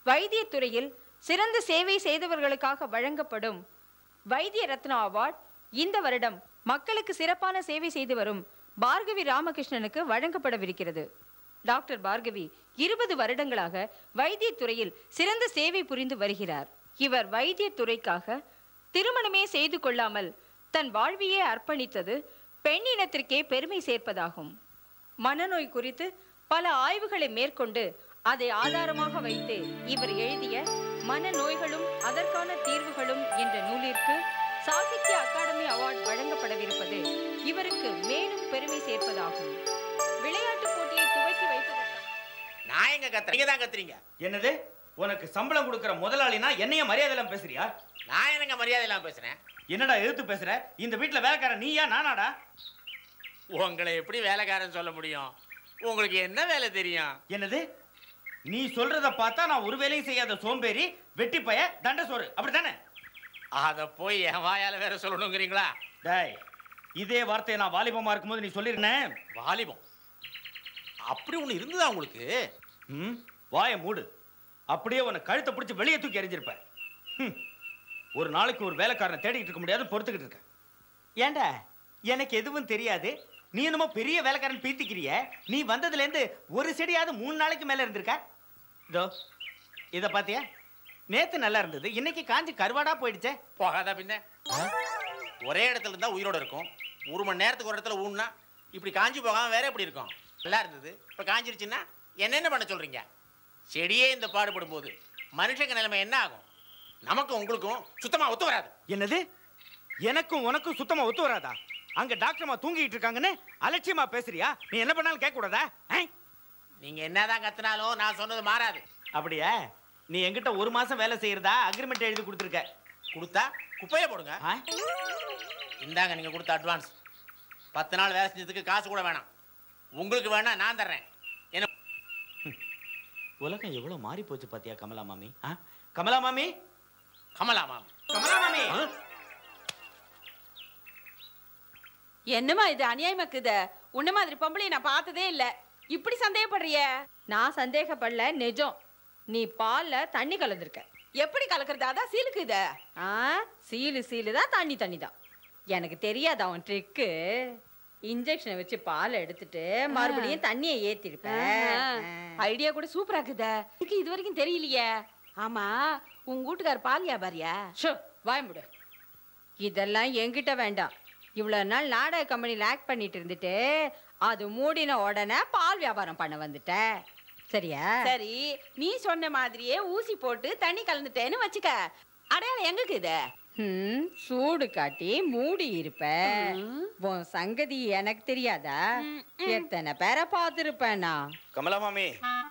வைத்தியத்துறையில் சிறந்த சேவை செய்தவர்களுக்காக வழங்கப்படும் வைத்திய ரத்னா அவார்ட் இந்த வருடம் மக்களுக்கு சிறப்பான சேவை செய்து வரும் பார்கவி ராமகிருஷ்ணனுக்கு வழங்கப்படவிருக்கிறது டாக்டர் பார்கவி இருபது வருடங்களாக வைத்தியத்துறையில் சிறந்த சேவை புரிந்து வருகிறார் இவர் வைத்தியத்துறைக்காக திருமணமே செய்து கொள்ளாமல் தன் வாழ்வையே அர்ப்பணித்தது பெண்ணினத்திற்கே பெருமை சேர்ப்பதாகும் மனநோய் குறித்து பல ஆய்வுகளை மேற்கொண்டு அதை ஆதாரமாக வைத்து இவர் எழுதிய மனநோய்களும் அதற்கான தீர்வுகளும் என்ற நூலிற்கு சாகித்ய அகாடமி அவார்டு வழங்கப்படவிருப்பது இவருக்கு மேலும் பெருமை சேர்ப்பதாகும் விளையாட்டுப் போட்டியை துவக்கி வைப்பதற்காக நான் எங்க கத்துறேன் நீங்க தான் கத்துறீங்க என்னது உனக்கு சம்பளம் கொடுக்கிற முதலாளினா என்னைய மரியாதை இல்லாம பேசுறியா நான் என்னங்க மரியாதை இல்லாம பேசுறேன் என்னடா எதிர்த்து பேசுற இந்த வீட்டுல வேலைக்காரன் நீயா நானாடா உங்களை எப்படி வேலைக்காரன் சொல்ல முடியும் உங்களுக்கு என்ன வேலை தெரியும் என்னது நீ சொல்றத பார்த்தா நான் ஒரு வேலையும் செய்யாத சோம்பேறி வெட்டி பய தண்ட சோறு அப்படித்தானே அத போய் என் வாயால வேற சொல்லணுங்கிறீங்களா டேய் இதே வார்த்தையை நான் வாலிபமா இருக்கும்போது நீ சொல்லிருந்தேன் வாலிபம் அப்படி ஒண்ணு இருந்ததா உங்களுக்கு ம் வாயை மூடு அப்படியே உன்னை கழுத்தை பிடிச்சி வெளியே தூக்கி எறிஞ்சிருப்பேன் ஹம். ஒரு நாளைக்கு ஒரு வேலைக்காரனை தேடிக்கிட்டு இருக்க முடியாது பொறுத்துக்கிட்டு இருக்கேன் ஏண்டா எனக்கு எதுவும் தெரியாது நீ என்னமோ பெரிய வேலைக்காரன் பீத்திக்கிறிய நீ வந்ததுல இருந்து ஒரு செடியாவது மூணு நாளைக்கு மேல இருந்திருக்க இதோ இத பாத்தியா நேத்து நல்லா இருந்தது இன்னைக்கு காஞ்சி கருவாடா போயிடுச்சே போகாதா பின்ன ஒரே இடத்துல இருந்தா உயிரோட இருக்கும் ஒரு மணி நேரத்துக்கு ஒரு இடத்துல ஊன்னா இப்படி காஞ்சி போகாம வேற எப்படி இருக்கும் நல்லா இருந்தது இப்ப காஞ்சிருச்சுன்னா என்னென்ன பண்ண சொல்றீங்க செடியே இந்த பாடுபடும் போது மனுஷங்க நிலைமை என்ன ஆகும் நமக்கும் உங்களுக்கும் சுத்தமா ஒத்து வராது என்னது எனக்கும் உனக்கும் சுத்தமா ஒத்து வராதா அங்க டாக்டர்மா தூங்கிட்டு இருக்காங்கன்னு அலட்சியமா பேசுறியா நீ என்ன பண்ணாலும் கேட்க கூடாதா ஆ? நீங்க என்னதான் கத்துனாலும் நான் சொன்னது மாறாது அப்படியா நீ என்கிட்ட ஒரு மாசம் வேலை செய்யறதா அக்ரிமெண்ட் எழுதி கொடுத்துருக்க கொடுத்தா குப்பையில போடுங்க ஆ? இந்தாங்க நீங்க கொடுத்த அட்வான்ஸ் பத்து நாள் வேலை செஞ்சதுக்கு காசு கூட வேணாம் உங்களுக்கு வேணா நான் தர்றேன் என்ன உலகம் எவ்வளவு மாறி போச்சு பாத்தியா கமலா மாமி ஆ? கமலா மாமி கமலா மாமி கமலா மாமி என்னம்மா இது அநியாயமாக்குது உன்ன மாதிரி பொம்பளைய நான் பார்த்ததே இல்ல இப்படி சந்தேகப்படுறிய நான் சந்தேகப்படல நிஜம் நீ பால்ல தண்ணி கலந்துருக்க எப்படி கலக்குறது அதான் சீலுக்கு இத ஆ சீலு சீலு தான் தண்ணி தண்ணி தான் எனக்கு தெரியாது அவன் ட்ரிக்கு இன்ஜெக்ஷனை வச்சு பாலை எடுத்துட்டு மறுபடியும் தண்ணியை ஏத்திருப்பேன் ஐடியா கூட சூப்பரா இருக்குதே எனக்கு இது வரைக்கும் தெரியலையே ஆமா உங்க வீட்டுக்கார பால் வியாபாரியா ஷோ வாய முடு இதெல்லாம் என்கிட்ட வேண்டாம் இவ்வளவு நாள் நாடக கம்பெனியில் ஆக்ட் பண்ணிட்டு இருந்துட்டு அது மூடின உடனே பால் வியாபாரம் பண்ண வந்துட்டேன் சரியா சரி நீ சொன்ன மாதிரியே ஊசி போட்டு தண்ணி கலந்துட்டேன்னு வச்சுக்க அடையாளம் எங்களுக்கு இது ம், சூடு காட்டி மூடி இருப்ப உன் சங்கதி எனக்கு தெரியாதா எத்தனை பேரை பார்த்துருப்பேன் நான் கமலா மாமி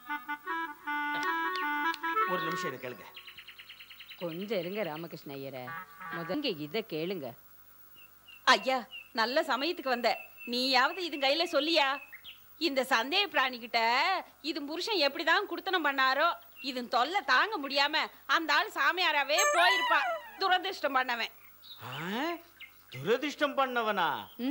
ஒரு நிமிஷம் இதை கேளுங்க கொஞ்சம் இருங்க ராமகிருஷ்ண ஐயரை முதங்க இதை கேளுங்க ஐயா நல்ல சமயத்துக்கு வந்த நீயாவது இது கையில சொல்லியா இந்த சந்தேக பிராணி கிட்ட இது புருஷன் எப்படிதான் குடுத்தனம் பண்ணாரோ இது தொல்லை தாங்க முடியாம அந்த ஆள் சாமியாராவே போயிருப்பான் துரதிருஷ்டம் பண்ணவன் ஆ? துரதிர்ஷ்டம் பண்ணவனா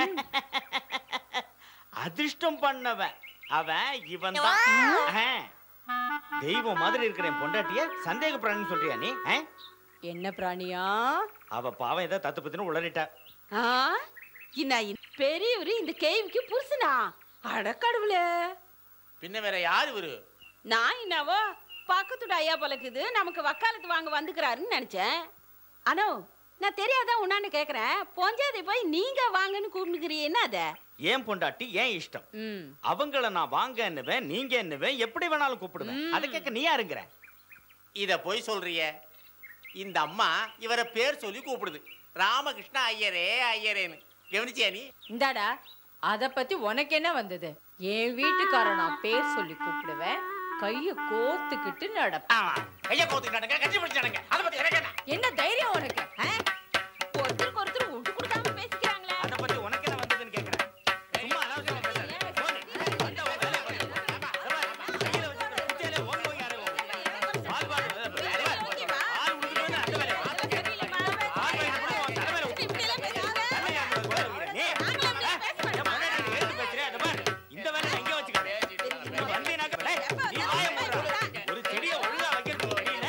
அதிர்ஷ்டம் பண்ணவன் அவன் இவன் தான் தெய்வம் மாதிரி இருக்கிற என் பொண்டாட்டிய சந்தேக பிராணின்னு சொல்றியா நீ ஆ? என்ன பிராணியா அவ பாவம் ஏதோ தத்து பத்துன்னு உளறிட்டா ஆ? என்ன இந்த பெரியவரு இந்த கேள்விக்கு புருஷனா அடக்கடவுளே பின்ன வேற யார் இவரு நான் என்னவோ பக்கத்துட ஐயா பழக்குது நமக்கு வக்காலத்து வாங்க வந்துக்கிறாருன்னு நினைச்சேன் அனோ நான் தெரியாதான் உன்னான்னு கேக்குறேன் பொஞ்சாதை போய் நீங்க வாங்கன்னு கூப்பிடுக்கிறீ என்ன அத ஏன் பொண்டாட்டி ஏன் இஷ்டம் ம் அவங்கள நான் வாங்க என்னவேன் நீங்க என்னவேன் எப்படி வேணாலும் கூப்பிடுவேன் அதை கேட்க நீ யாருங்கிற இத போய் சொல்றிய இந்த அம்மா இவரை பேர் சொல்லி கூப்பிடுது ராமகிருஷ்ண ஐயரே ஐயரேன்னு கவனிச்சியா நீ இந்தாடா அத பத்தி உனக்கு என்ன வந்தது என் வீட்டுக்காரன் நான் பேர் சொல்லி கூப்பிடுவேன் கைய கோத்துக்கிட்டு நடப்பேன் ஆமா கைய கோத்துக்கு நடங்க கட்டி பிடிச்சு நடங்க அதை பத்தி எனக்கு என்ன என்ன தைரியம் உனக்கு ஆ? ஒருத்தருக்கு ஒருத்தர் விட்டு கொடுக்காம பேசிக்கிறாங்களே அதை பத்தி உனக்கு என்ன வந்ததுன்னு கேட்கிறேன் சும்மா அனாவசியமா பேசாத. போடு. வந்த உன் வேலையை பாரு. ஆமா. கையில வச்சிருக்கிற குச்சியிலே ஓங்கி ஓங்கி அறை ஓங்கு. பால் பால் பால் உடுக்கணும்னு அந்த வேலையை பாரு. பால் வாங்கிட்டு போய் உன் தலைமையில ஊத்து. தலைமையில ஊத்து. போய் ஊரு. நீ, ஆ? என் பொண்டாட்டி நீ எழுந்து பேசுறியா? அதை பாரு. இந்த வேலையை இங்க வச்சுக்காத. நீ வந்தீனாக்க, டேய், நீ வாயை மூடுறா. ஒரு செடியை ஒழுங்கா வைக்கிறது தெரியல.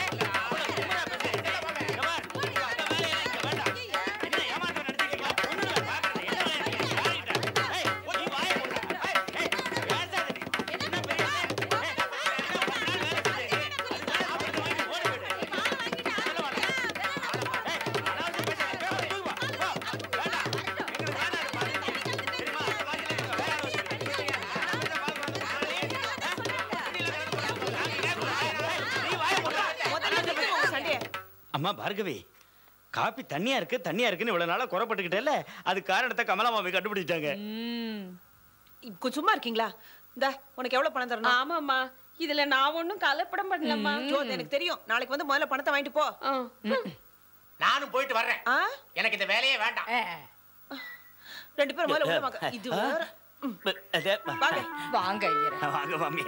அம்மா பார்கவி காப்பி தண்ணியா இருக்கு தண்ணியா இருக்குன்னு இவ்வளவு நாளா குறைப்பட்டுக்கிட்டேல அது காரணத்தை கமலா மாமி கண்டுபிடிச்சிட்டாங்க ம். கொஞ்சம் சும்மா இருக்கீங்களா இந்த உனக்கு எவ்வளவு பணம் தரணும் ஆமாம்மா இதுல நான் ஒண்ணும் கலப்படம் பண்ணலம்மா ஐயோ, அது எனக்கு தெரியும் நாளைக்கு வந்து முதல்ல பணத்தை வாங்கிட்டு போ ஆ. நானும் போயிட்டு வர்றேன் ஆ எனக்கு இந்த வேலையே வேண்டாம் ரெண்டு பேரும் முதல்ல உள்ள வாங்க இது வேற. அதே, வாங்க வாங்க ஐயரே வாங்க மாமி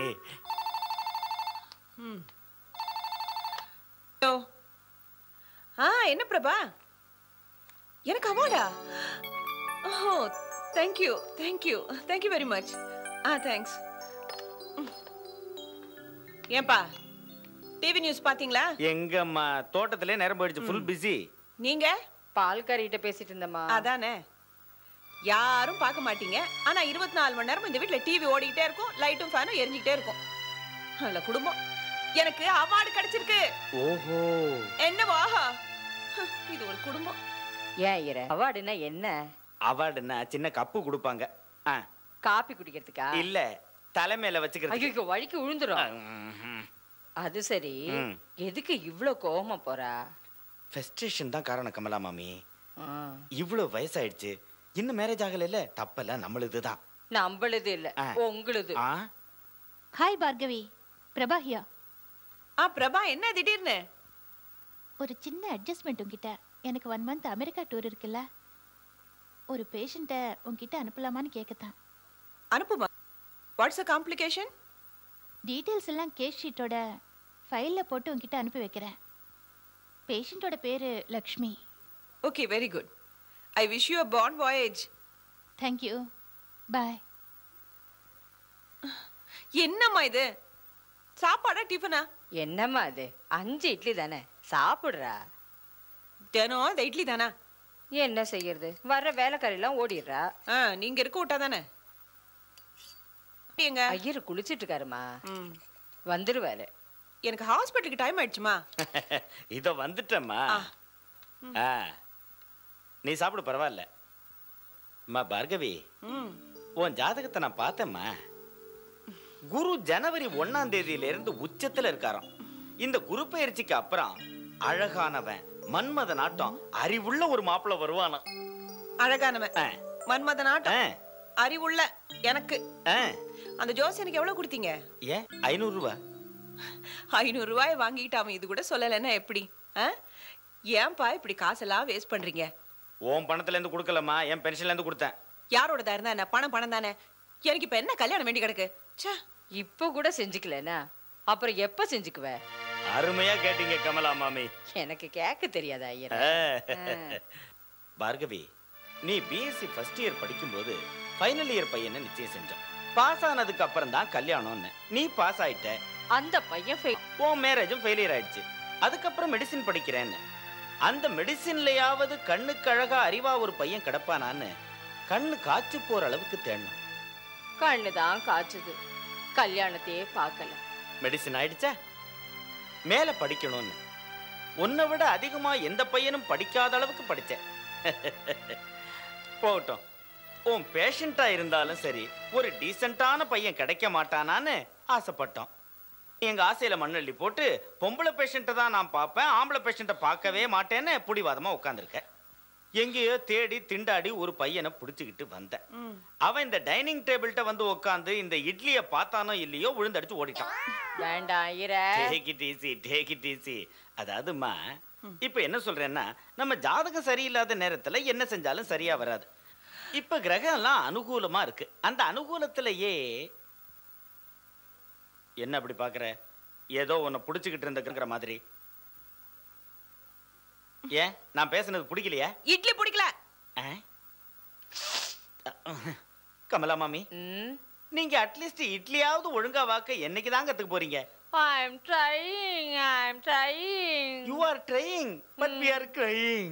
ஓ. ஆ என்ன பிரபா எனக்கு அவார்டா oh thank you thank you thank you very much ஆ தேங்க்ஸ் ஏன்பா டிவி நியூஸ் பாத்தீங்களா எங்கம்மா தோட்டத்திலே நேரம் போயிடுச்சு ஃபுல் பிஸி நீங்க பால்காரிகிட்ட பேசிட்டு இருந்தம்மா அதானே யாரும் பார்க்க மாட்டீங்க ஆனா இருபத்தி நாலு மணி நேரம் இந்த வீட்ல டிவி ஓடிக்கிட்டே இருக்கும் லைட்டும் ஃபேனும் எரிஞ்சுக்கிட்டே இருக்கும் நல்ல குடும்பம் எனக்கு அவார்டு கிடைச்சிருக்கு ஓஹோ என்னவா இது ஒரு குடும்பம் ஏன் ஐயரே அவார்டுனா என்ன அவார்டுன்னா சின்ன கப்பு கொடுப்பாங்க ஆ, காப்பி குடிக்கிறதுக்கா இல்ல தலைமையில வச்சுக்கிறது ஐயோ வழிக்கு விழுந்துரும் அது சரி ம். எதுக்கு இவ்ளோ கோவமா போறா ஃபெஸ்ட்ரேஷன் தான் காரணம் கமலா மாமி ஆ. இவ்வளவு வயசாயிடுச்சு இன்னும் மேரேஜ் ஆகல இல்ல தப்பெல்லாம் நம்மளுது தான் நம்மளுது இல்ல ஆ. உங்களுது ஆ ஹாய் பார்கவி பிரபா ஹியா ஆ பிரபா என்ன திடீர்னு ஒரு சின்ன அட்ஜஸ்ட்மெண்ட் உங்ககிட்ட எனக்கு ஒன் மந்த் அமெரிக்கா டூர் இருக்குல்ல ஒரு பேஷண்ட்டை உங்ககிட்ட அனுப்பலாமான்னு கேட்கத்தான் அனுப்புமா வாட்ஸ் அ காம்ப்ளிகேஷன் டீட்டெயில்ஸ் எல்லாம் கேஸ் ஷீட்டோட ஃபைலில் போட்டு உங்ககிட்ட அனுப்பி வைக்கிறேன் பேஷண்ட்டோட பேர் Lakshmi okay very good I wish you a bon voyage thank you bye என்னம்மா இது சாப்பாடா டிஃபனா என்னம்மா அது அஞ்சு இட்லி தானே சாப்பிடுறா தினம் இந்த இட்லி தானா என்ன செய்யறது வர்ற வேலைக்காரெல்லாம் ஓடிடுறா ஆ நீங்க இருக்க விட்டா தானே எங்க ஐயர் குளிச்சிட்டு இருக்காருமா ம். வந்துருவாரு எனக்கு ஹாஸ்பிட்டலுக்கு டைம் ஆயிடுச்சுமா இதோ வந்துட்டேம்மா ஆ நீ சாப்பிடு பரவாயில்ல அம்மா பார்கவி ம் உன் ஜாதகத்தை நான் பார்த்தேம்மா குரு ஜனவரி ஒண்ணாம் தேதியில இருந்து உச்சத்துல இருக்காராம் இந்த குரு பயிற்சிக்கு அப்புறம் அழகானவன் மன்மத நாட்டம் அறிவுள்ள ஒரு மாப்பிள்ளை வருவானாம் அழகானவன் ஆ, மன்மத நாட்டம் ஆ, அறிவுள்ள எனக்கு ஆ. அந்த ஜோசியனுக்கு எவ்வளவு கொடுத்தீங்க ஏன் ஐநூறு ரூபா ஐநூறு ரூபாய் வாங்கிட்டு அவன் இது கூட சொல்லலைன்னா எப்படி ஆ? ஏன்பா இப்படி காசெல்லாம் வேஸ்ட் பண்றீங்க உன் பணத்துல இருந்து கொடுக்கலம்மா என் பென்ஷன்ல இருந்து கொடுத்தேன் யாரோடதா இருந்தா என்ன பணம் பணம் தானே எனக்கு இப்ப என்ன கல்யாணம் வேண்டி கிடக்கு ச்சே இப்ப கூட செஞ்சுக்கலனா அப்புறம் எப்ப செஞ்சுக்குவ அருமையா கேட்டீங்க கமலா மாமி எனக்கு கேட்க தெரியாதா ஐயர் ஆ. பார்கவி நீ பிஎஸ்சி ஃபர்ஸ்ட் இயர் படிக்கும்போது ஃபைனல் இயர் பையனை நிச்சயம் செஞ்சோம் பாஸ் ஆனதுக்கு அப்புறம் தான் கல்யாணம்னு நீ பாஸ் ஆயிட்ட அந்த பையன் fail. உன் மேரேஜும் ஃபெயிலியர் ஆயிடுச்சு அதுக்கப்புறம் மெடிசின் படிக்கிறேன்னு அந்த மெடிசின்லயாவது கண்ணுக்கு அழகா அறிவா ஒரு பையன் கிடப்பானான்னு கண்ணு காய்ச்சி போற அளவுக்கு தேடணும் கண்ணு தான் காய்ச்சுது கல்யாணத்தையே பார்க்கல மெடிசின் ஆயிடுச்சா மேல படிக்கணும்னு உன்னை விட அதிகமா எந்த பையனும் படிக்காத அளவுக்கு படிச்சேன் போகட்டும் உன் பேஷண்டா இருந்தாலும் சரி ஒரு டீசென்ட்டான பையன் கிடைக்க மாட்டானான்னு ஆசைப்பட்டோம் எங்க ஆசையில மண்ணள்ளி போட்டு பொம்பளை பேஷண்ட்டை தான் நான் பார்ப்பேன் ஆம்பளை பேஷண்ட்டை பார்க்கவே மாட்டேன்னு புடிவாதமா உட்காந்துருக்கேன் எங்கேயோ தேடி திண்டாடி ஒரு பையனை பிடிச்சிக்கிட்டு வந்தேன் அவன் இந்த டைனிங் டேபிள்கிட்ட வந்து உட்காந்து இந்த இட்லியை பார்த்தானோ இல்லையோ விழுந்தடிச்சு ஓடிட்டான் வேண்டாம் ஐயர take it easy take it easy அதாவதுமா இப்போ என்ன சொல்றேன்னா நம்ம ஜாதகம் சரியில்லாத நேரத்துல என்ன செஞ்சாலும் சரியா வராது இப்ப கிரகம்லாம் அனுகூலமா இருக்கு அந்த அனுகூலத்திலேயே என்ன அப்படி பாக்குற ஏதோ உன்னை புடிச்சுக்கிட்டு இருந்துக்கிற மாதிரி ஏன் நான் பேசுனது பிடிக்கலையா இட்லி பிடிக்கல ஆ? கமலா மாமி ம் நீங்க அட்லீஸ்ட் இட்லியாவது ஒழுங்கா வாக்க என்னைக்கு தான் கத்துக்க போறீங்க I'm trying, I'm trying. You are trying but we are crying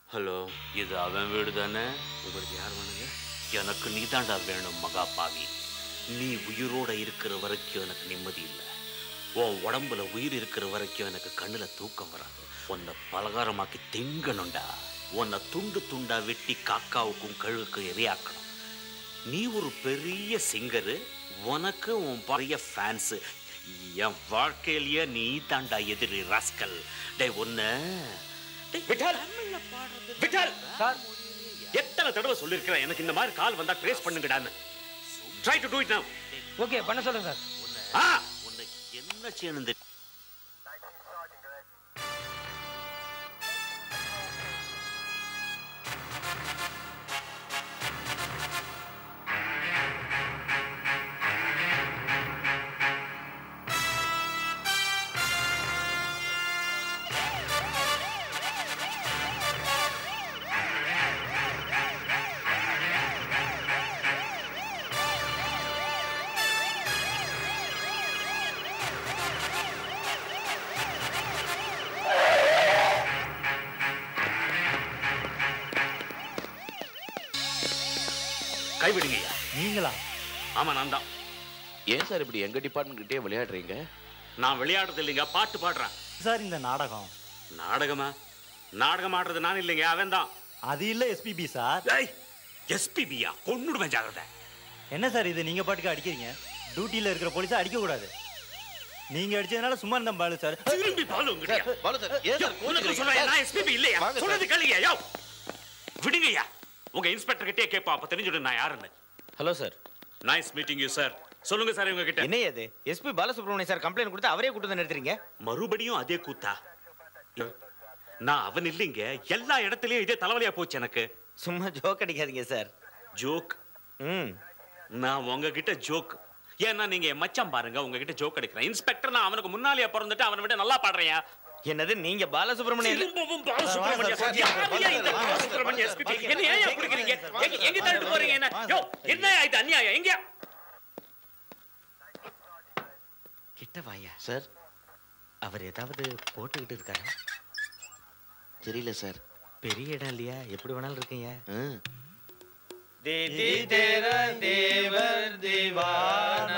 hello இது அவன் வீடு தானே உங்களுக்கு யார் வேணுங்க எனக்கு நீ தாண்டா வேணும் மகா பாவி நீ உயிரோட இருக்கிற வரைக்கும் எனக்கு நிம்மதி இல்லை உன் உடம்புல உயிர் இருக்கிற வரைக்கும் எனக்கு கண்ணுல தூக்கம் வராது உன்னை பலகாரமாக்கி திங்கணும்டா உன்னை துண்டு துண்டா வெட்டி காக்காவுக்கும் கழுகுக்கும் இரையாக்கணும் நீ ஒரு பெரிய சிங்கரு உனக்கு உன் பெரிய ஃபேன்ஸு என் வாழ்க்கையிலேயே நீ தாண்டா எதிரி ராஸ்கல் டே ஒன்னு விட்டால் விட்டால் சார் எத்தனை தடவை சொல்லிருக்கிறேன் எனக்கு இந்த மாதிரி கால் வந்தா ட்ரேஸ் பண்ணுங்கடான்னு try to do it now okay பண்ண சொல்லுங்க சார் ஆ உன்னை என்ன செய்யணும் தெரி- கைவிடுங்கய்யா நீங்களா ஆமா நான் தான் ஏன் சார் இப்படி எங்க டிபார்ட்மெண்ட் கிட்டே விளையாடுறீங்க நான் விளையாடுறது இல்லைங்க பாட்டு பாடுறேன் சார் இந்த நாடகம் நாடகமா நாடகம் ஆடுறது நான் இல்லைங்க அவன் தான் அது இல்ல எஸ்பிபி சார் எஸ்பிபியா கொன்னுடுவேன் ஜாகிரதை என்ன சார் இது நீங்க பாட்டுக்கு அடிக்கிறீங்க டியூட்டில இருக்கிற போலீஸை அடிக்க கூடாது நீங்க அடிச்சதுனால சும்மா இருந்தேன் பாலு சார் திரும்பி பாலு உங்ககிட்ட பாலு சார் ஏன் யோ, சார் உனக்கு கோச்சுக்கிறீங்க? சொல்றேன் நான் எஸ்பிபி இல்லையா வாங்க சார். சொல்றது கேளுங்க யோ விடுங்கய்யா உங்க இன்ஸ்பெக்டர் கிட்டே கேட்போம் அப்ப தெரிஞ்சுடும் நான் யாருன்னு hello sir nice meeting you sir சொல்லுங்க சார் இவங்க கிட்ட என்ன அது எஸ்பி பாலசுப்ரமணியம் சார் கம்ப்ளைண்ட் கொடுத்து அவரே கூட்டு வந்து நிறுத்துறீங்க மறுபடியும் அதே கூத்தா நான் அவன் இல்லைங்க எல்லா இடத்துலயும் இதே தலைவலியா போச்சு எனக்கு சும்மா ஜோக் அடிக்காதீங்க சார் ஜோக் ம் நான் உங்ககிட்ட ஜோக் ஏன்னா நீங்க என் மச்சான் பாருங்க உங்ககிட்ட ஜோக் அடிக்கிறேன் இன்ஸ்பெக்டர் நான் அவனுக்கு முன்னாலேயே பிறந்துட்டு அவனை விட நல்லா பாடுறேன் என்னது நீங்க பாலசுப்ரமணியம் இல்ல- திரும்பவும் பாலசுப்ரமணியம் யாரையா இந்த பாலசுப்ரமணியம் SPP? என்ன ஏன் குடுக்குறீங்க எங்க எங்க தள்ளிட்டு போறீங்க என்ன யோ என்ன இது அநியாயம் எங்க கிட்ட வாயா சார் அவர் ஏதாவது போட்டுக்கிட்டு இருக்காரா தெரியல சார் பெரிய இடம் இல்லையா எப்படி வேணாலும் இருக்கீங்க ஆ. தேவர் தேவானா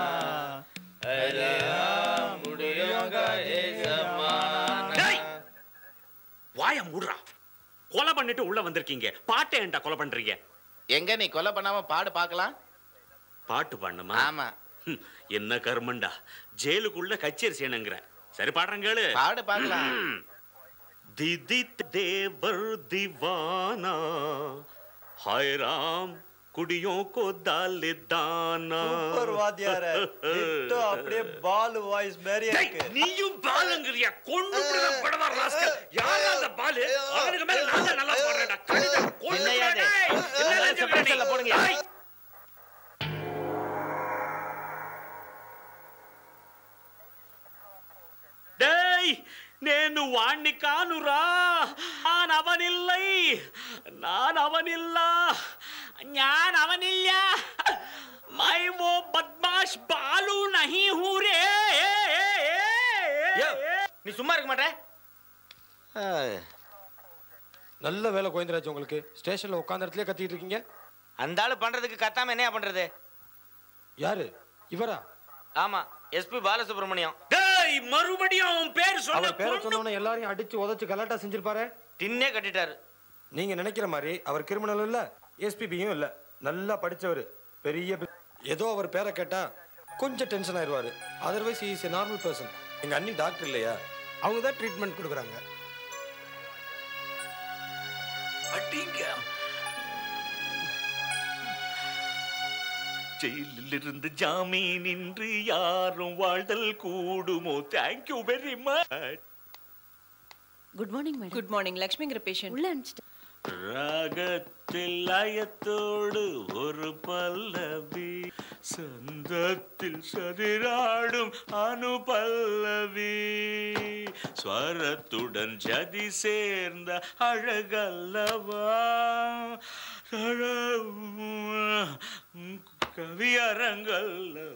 டேய்! வாய மூடுறா கொலை பண்ணிட்டு உள்ள வந்திருக்கீங்க பாட்டை ஏன்டா கொலை பண்றீங்க எங்க நீ கொலை பண்ணாம பாடு பார்க்கலாம் பாட்டு பாடணுமா ஆமா ஹம், என்ன கர்மண்டா ஜெயிலுக்குள்ள கச்சேரி செய்யணுங்கிற சரி பாடுறேன் கேளு பாடு பார்க்கலாம் दीदी देवर दीवाना हाय राम कुड़ियों को डाल दाना அப்படியே பாலு வாய்ஸ் மாதிரி டேய், நீயும் பாலுங்கிறியா கொண்டு விடுவேன் படவா ராஸ்கல் யாரா அந்த பாலு அவனுக்கு மேல நான் தான் நல்லா பாடுறேன்டா கழுதை கொண்டு என்னய்யா இது? விடுவேன். என்ன அதெல்லாம் சொல்ற நீ? செப்பரேஷன்ல போடுங்க. டேய். டேய் నేను వాణ్ణి కానురా நான் அவனில்லை நான் அவனில்லா ஞான் அவனில்ல மை वो बदमाश बालू नहीं हूँ रे யோ நீ சும்மா இருக்க மாட்டே ஆ, நல்ல வேலை கோயந்தராஜ் உங்களுக்கு ஸ்டேஷன்ல உட்காந்த இடத்துல கத்திட்டு இருக்கீங்க அந்த ஆளு பண்றதுக்கு கத்தாம என்னையா பண்றது யாரு இவரா ஆமா எஸ்பி பாலசுப்ரமணியம் டேய் மறுபடியும் அவன் பேர் சொன்ன அவர் பேரை கொன்னு- சொன்னவன எல்லாரையும் அடிச்சு உதைச்சு கலாட்டா செஞ்சிருப்பாரு டின்னே கட்டிட்டாரு நீங்க நினைக்கிற மாதிரி அவர் கிரிமினல் இல்ல எஸ்பிபியும் இல்ல நல்லா படிச்சவர் பெரிய பி- ஏதோ அவர் பேரை கேட்டா கொஞ்சம் டென்ஷன் ஆயிடுவாரு otherwise is a normal person எங்க அண்ணி டாக்டர் இல்லையா அவங்க தான் ட்ரீட்மெண்ட் கொடுக்குறாங்க அடிங்க ஜெயிலில் இருந்து ஜாமீன் இன்று யாரும் வாழ்தல் கூடுமோ thank you very much good morning madam good morning லக்ஷ்மிங்கிற பேஷண்ட் உள்ள அனுப்பிச்சிட்டு ராகத்தில் லயத்தோடு ஒரு பல்லவி சந்தத்தில் சதிராடும் அனுபல்லவி ஸ்வரத்துடன் ஜதி சேர்ந்த அழகல்லவா அழ- கவியரங்கள்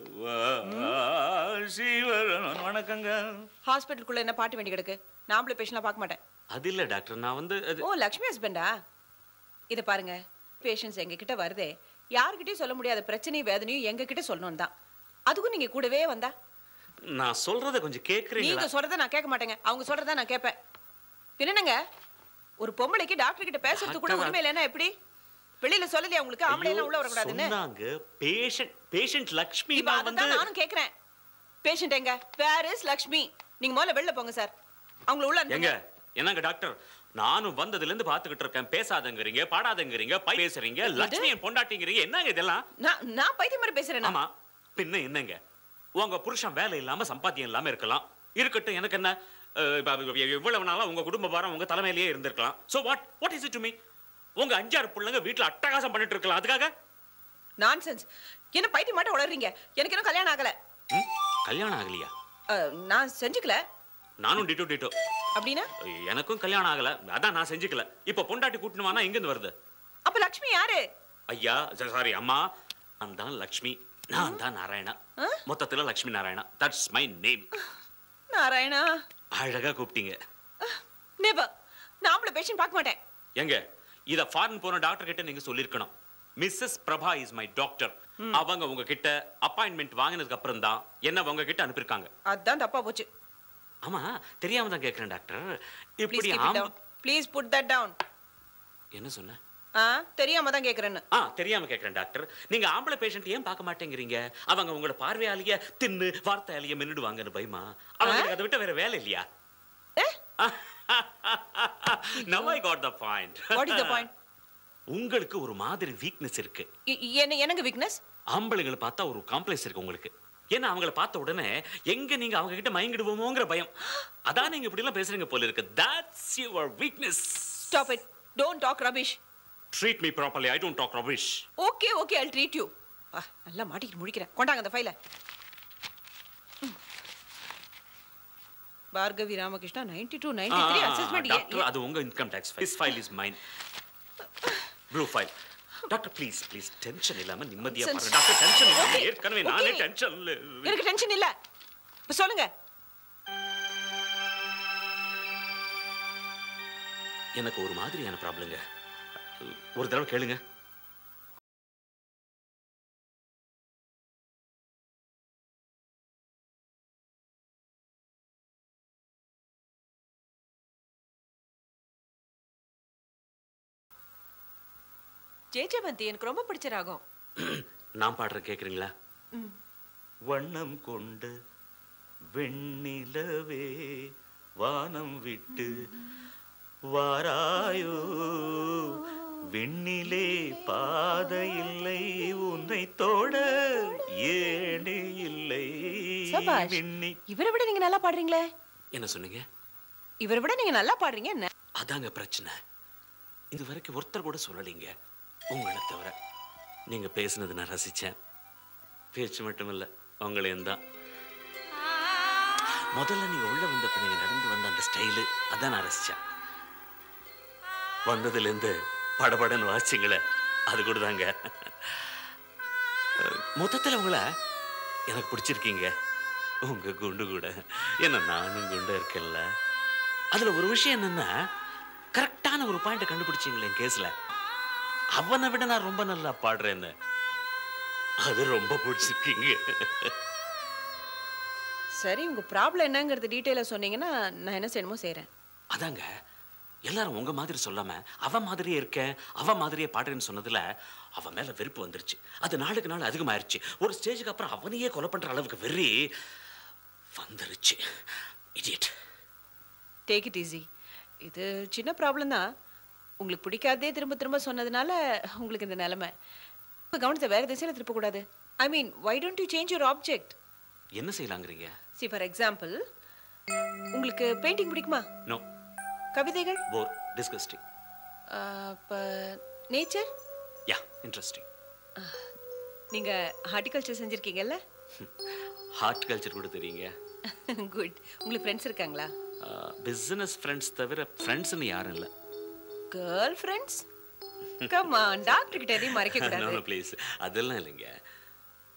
சிவரன் வணக்கங்க ஹாஸ்பிட்டலுக்குள்ள என்ன பாட்டு வேண்டி கிடக்கு நாமளே பேஷண்ட்லாம் பார்க்க மாட்டேன் அது இல்ல டாக்டர் நான் வந்து அது ஓ லக்ஷ்மி ஹஸ்பண்டா இதை பாருங்க பேஷண்ட்ஸ் எங்க கிட்ட வருதே யார்கிட்டயும் சொல்ல முடியாத பிரச்சனையும் வேதனையும் எங்க கிட்ட சொல்லணும் தான் அதுக்கும் நீங்க கூடவே வந்தா நான் சொல்றத கொஞ்சம் நீங்க கேக்குறீங்களா சொல்றத நான் கேட்க மாட்டேங்க அவங்க சொல்றத நான் கேட்பேன் பின்னங்க ஒரு பொம்பளைக்கு டாக்டர் கிட்ட பேசுறது கூட டாக்டர், உரிமை இல்லைன்னா எப்படி வெளியில சொல்லலையா உங்களுக்கு ஆம்பளை எல்லாம் உள்ள வரக்கூடாதுன்னு சொன்னாங்க பேஷண்ட் பேஷண்ட் லக்ஷ்மி இப்ப நான் அதுதான் வந்து நானும் கேக்குறேன் பேஷண்ட் எங்க வேர் இஸ் லக்ஷ்மி நீங்க முதல்ல வெளில போங்க சார் அவங்கள உள்ள எங்க அனுப்புங்க என்னங்க டாக்டர் நானும் வந்ததுல இருந்து பாத்துக்கிட்டு இருக்கேன் பேசாதங்கிறீங்க பாடாதங்கிறீங்க பை பேசுறீங்க லட்சுமி என் பொண்டாட்டிங்கிறீங்க என்னங்க இதெல்லாம் நான் நான் பைத்தியம் மாதிரி பேசுறேன் ஆமா பின்ன என்னங்க உங்க புருஷன் வேலை இல்லாம சம்பாத்தியம் இல்லாம இருக்கலாம் இருக்கட்டும் எனக்கு என்ன அஹ், இப்ப அவ- இவ்- இவ்வளவு நாளா உங்க குடும்ப பாரம் உங்க தலைமையிலேயே இருந்திருக்கலாம் so what what is it to me உங்க அஞ்சாறு பிள்ளைங்க வீட்டுல அட்டகாசம் பண்ணிட்டு இருக்கலாம் அதுக்காக நான்சென்ஸ் என்ன பைத்தியம் மட்டும் உளறீங்க எனக்கு இன்னும் கல்யாணம் ஆகல ம்? கல்யாணம் ஆகலையா அஹ், நான் செஞ்சுக்கல நானும் டிட்டோ டிட்டோ அப்படின்னா எனக்கும் கல்யாணம் ஆகல அதான் நான் செஞ்சுக்கல இப்ப பொண்டாட்டி கூட்டணும் வானா எங்க இருந்து வருது அப்ப லக்ஷ்மி யாரு ஐயா சாரி அம்மா நான் தான் லக்ஷ்மி நான் தான் நாராயணா மொத்தத்துல Lakshmi Narayana that's my name Narayana அழகா கூப்பிட்டீங்க நெவர் நாமள பேஷண்ட் பார்க்க மாட்டேன் எங்க இத ஃபாரின் போன டாக்டர் கிட்ட நீங்க சொல்லிருக்கணும் Mrs Prabha is my doctor அவங்க உங்ககிட்ட அப்பாயின்மெண்ட் வாங்கினதுக்கு அப்புறம் தான் என்ன உங்க கிட்ட அனுப்பியிருக்காங்க அதான் தப்பா போச்சு ஆமா தெரியாம தான் கேக்குறேன் டாக்டர் ப்ளீஸ் இப்படி கீப் இட் ஆம்ப- down please put that down என்ன சொன்ன ஆ தெரியாம தான் கேக்குறேன்னு ஆ தெரியாம கேக்குறேன் டாக்டர் நீங்க ஆம்பளை பேஷண்ட் ஏன் பார்க்க மாட்டேங்கிறீங்க அவங்க உங்களோட பார்வையாலேயே தின்னு வார்த்தையாலேயே மின்னுடுவாங்கன்னு பயமா அவங்க அதை விட்டு வேற வேலை இல்லையா now I got the point What is the point? உங்களுக்கு ஒரு மாதிரி வீக்னஸ் இருக்கு இ- என்ன என்னங்க வீக்னஸ் ஆம்பளைங்களை பார்த்தா ஒரு காம்ப்ளெக்ஸ் இருக்கு உங்களுக்கு ஏன்னா அவங்கள பார்த்த உடனே எங்க நீங்க அவங்க கிட்ட மயங்கிடுவோமோங்கிற பயம் அதான் நீங்க இப்படி எல்லாம் பேசுறீங்க போல இருக்கு that's your weakness stop it don't talk rubbish treat me properly I don't talk rubbish okay okay I treat you நல்லா மாட்டிக்கிட்டு முடிக்கிறேன் கொண்டாங்க அந்த ஃபைலை Bhargavi Ramakrishna ninety two ninety three assessment doctor அது உங்க income tax this file is mine blue file doctor please please tension இல்லாம நிம்மதியா Nonsense. பாருங்க டாக்டர் டென்ஷன் இல்லாம Okay, ஏற்கனவே நானே okay. டென்ஷன்ல எனக்கு டென்ஷன் இல்ல இப்ப சொல்லுங்க எனக்கு ஒரு மாதிரியான ப்ராப்ளங்க ஒரு தடவை கேளுங்க ஜெயஜெயவந்தி எனக்கு ரொம்ப பிடிச்ச ராகம் நான் பாடுற கேக்குறீங்களா வண்ணம் கொண்டு வெண்ணிலவே வானம் விட்டு வாராயோ வெண்ணிலே பாதை இல்லை உன்னை தொட ஏணி இல்லை சபாஷ் விண்ணி இவரை விட நீங்க நல்லா பாடுறீங்களே என்ன சொன்னீங்க இவரை விட நீங்க நல்லா பாடுறீங்க என்ன அதாங்க பிரச்சனை இது வரைக்கும் ஒருத்தர் கூட சொல்லலைங்க உங்களை தவிர நீங்க பேசுனது நான் ரசிச்சேன் பேச்சு மட்டும் இல்ல உங்களையும் தான் முதல்ல நீங்க உள்ள வந்தப்ப நீங்க நடந்து வந்த அந்த ஸ்டைலு அதான் நான் ரசிச்சேன் வந்ததுல இருந்து படபடன்னு வாசிங்களே அது கூட தாங்க மொத்தத்துல உங்களை எனக்கு பிடிச்சிருக்கீங்க உங்க குண்டு கூட ஏன்னா நானும் குண்டா இருக்கேன்ல அதுல ஒரு விஷயம் என்னன்னா கரெக்டான ஒரு பாயிண்ட் கண்டுபிடிச்சீங்களே என் கேஸ்ல அவனை விட நான் ரொம்ப நல்லா பாடுறேன்னு அது ரொம்ப பிடிச்சிருக்கீங்க சரி உங்க ப்ராப்ளம் என்னங்கிறது டீட்டெயிலா சொன்னீங்கன்னா நான் என்ன செய்யணுமோ செய்றேன் அதாங்க எல்லாரும் உங்க மாதிரி சொல்லாம அவ மாதிரியே இருக்கேன் அவ மாதிரியே பாடுறேன்னு சொன்னதுல அவ மேல வெறுப்பு வந்துருச்சு அது நாளுக்கு நாள் அதிகமாயிருச்சு ஒரு ஸ்டேஜுக்கு அப்புறம் அவனையே கொலை பண்ற அளவுக்கு வெறி வந்துருச்சு இடியட் டேக் இட் ஈஸி இது சின்ன ப்ராப்ளம் தான் உங்களுக்கு பிடிக்காதே திரும்ப திரும்ப சொன்னதுனால உங்களுக்கு இந்த நிலைமை உங்க கவனத்தை வேற திசையில திருப்பக்கூடாது I mean why don't you change your object என்ன செய்யலாங்கிறீங்க சி ஃபார் எக்ஸாம்பிள் உங்களுக்கு பெயிண்டிங் பிடிக்குமா நோ கவிதைகள் போர் டிஸ்கஸ்டிங் இப்போ நேச்சர் யா இன்ட்ரெஸ்டிங் நீங்க ஹார்டிகல்ச்சர் செஞ்சிருக்கீங்கல்ல ஹார்ட் கல்ச்சர் கூட தெரியுங்க குட் உங்களுக்கு ஃப்ரெண்ட்ஸ் இருக்காங்களா பிசினஸ் ஃப்ரெண்ட்ஸ் தவிர ஃப்ரெண்ட்ஸ்னு யாரும் இல்லை கேர்ள் ஃப்ரெண்ட்ஸ் கமான் டாக்டர் கிட்ட எதையும் மறைக்க கூடாது ப்ளீஸ் அதெல்லாம் இல்லைங்க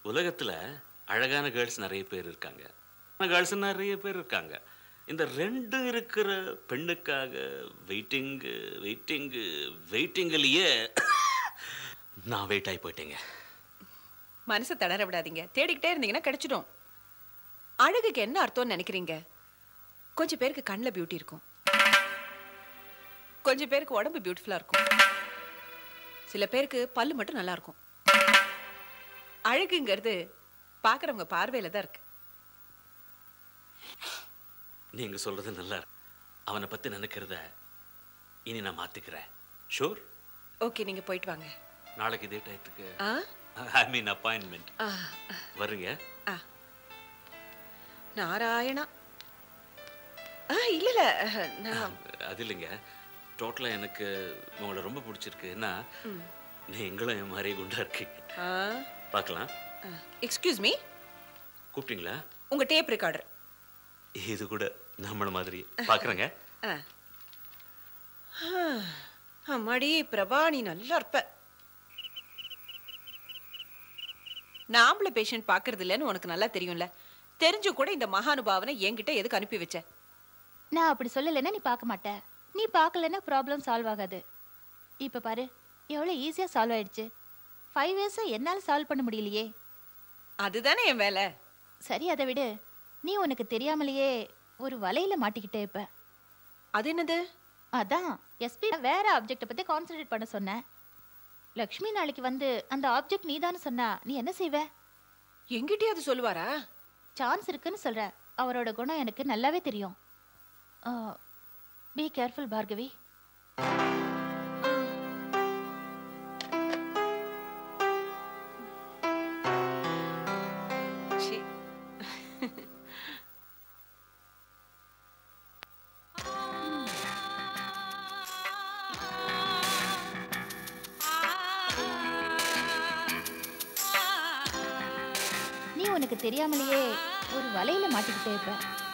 உலகத்துல அழகான கேர்ள்ஸ் நிறைய பேர் இருக்காங்க கேர்ள்ஸ் நிறைய பேர் இருக்காங்க இந்த ரெண்டும் இருக்கிற பெண்ணுக்காக வெயிட்டிங்கு வெயிட்டிங்கு வெயிட்டிங்லேயே நான் வெயிட் ஆகி போயிட்டேங்க மனசை தளர விடாதீங்க தேடிக்கிட்டே இருந்தீங்கன்னா கிடைச்சிடும் அழகுக்கு என்ன அர்த்தம்னு நினைக்கிறீங்க கொஞ்சம் பேருக்கு கண்ணில் பியூட்டி இருக்கும் கொஞ்சம் பேருக்கு உடம்பு பியூட்டிஃபுல்லா இருக்கும் சில பேருக்கு பல்லு மட்டும் நல்லா இருக்கும் அழகுங்கிறது பார்க்குறவங்க பார்வையில தான் இருக்கு நீங்க சொல்றது நல்லா இருக்கு. அவனை பத்தி நினைக்கிறத இனி நான் மாத்திக்கிறேன் ஷூர் ஓகே நீங்க போயிட்டு வாங்க நாளைக்கு இதே டயத்துக்கு ஆ ஐ மீன் அப்பாயின்மெண்ட் ஆ வருங்க ஆ நாராயணா ஆ இல்ல இல்ல நான் அது இல்லைங்க டோட்டலாக எனக்கு உங்களை ரொம்ப பிடிச்சிருக்கு என்ன ம். நீங்களும் என் மாதிரி குண்டா இருக்கீங்க ஆ பார்க்கலாம் எக்ஸ்கியூஸ் மீ கூப்பிட்டீங்களா உங்க டேப் ரெக்கார்டர் இது கூட நம்மள மாதிரி பார்க்குறேங்க ஆ ஆ, அம்மாடி பிரபா நீ நல்லா இருப்ப நான் ஆம்பளை பேஷண்ட் பார்க்கறது இல்லைன்னு உனக்கு நல்லா தெரியும்ல தெரிஞ்சு கூட இந்த மகானுபாவனை என்கிட்ட எதுக்கு அனுப்பி வச்ச நான் அப்படி சொல்லலைன்னா நீ பார்க்க மாட்ட நீ பார்க்கலன்னா ப்ராப்ளம் சால்வ் ஆகாது இப்போ பாரு எவ்வளோ ஈஸியாக சால்வ் ஆயிடுச்சு ஃபைவ் இயர்ஸாக என்னால் சால்வ் பண்ண முடியலையே அதுதானே என் வேலை சரி அதை விடு நீ உனக்கு தெரியாமலேயே ஒரு வலையில மாட்டிக்கிட்ட இப்ப அது என்னது அதான் எஸ்பி வேற ஆப்ஜெக்ட்டை பத்தி கான்சென்ட்ரேட் பண்ண சொன்னேன் லக்ஷ்மி நாளைக்கு வந்து அந்த ஆப்ஜெக்ட் நீதான்னு சொன்னா நீ என்ன செய்வ எங்கிட்டயே அது சொல்லுவாரா சான்ஸ் இருக்குன்னு சொல்ற அவரோட குணம் எனக்கு நல்லாவே தெரியும் பி கேர்ஃபுல் பார்கவி ச்சீ. நீ உனக்கு தெரியாமலேயே ஒரு வலையில மாட்டிக்கிட்டே இப்ப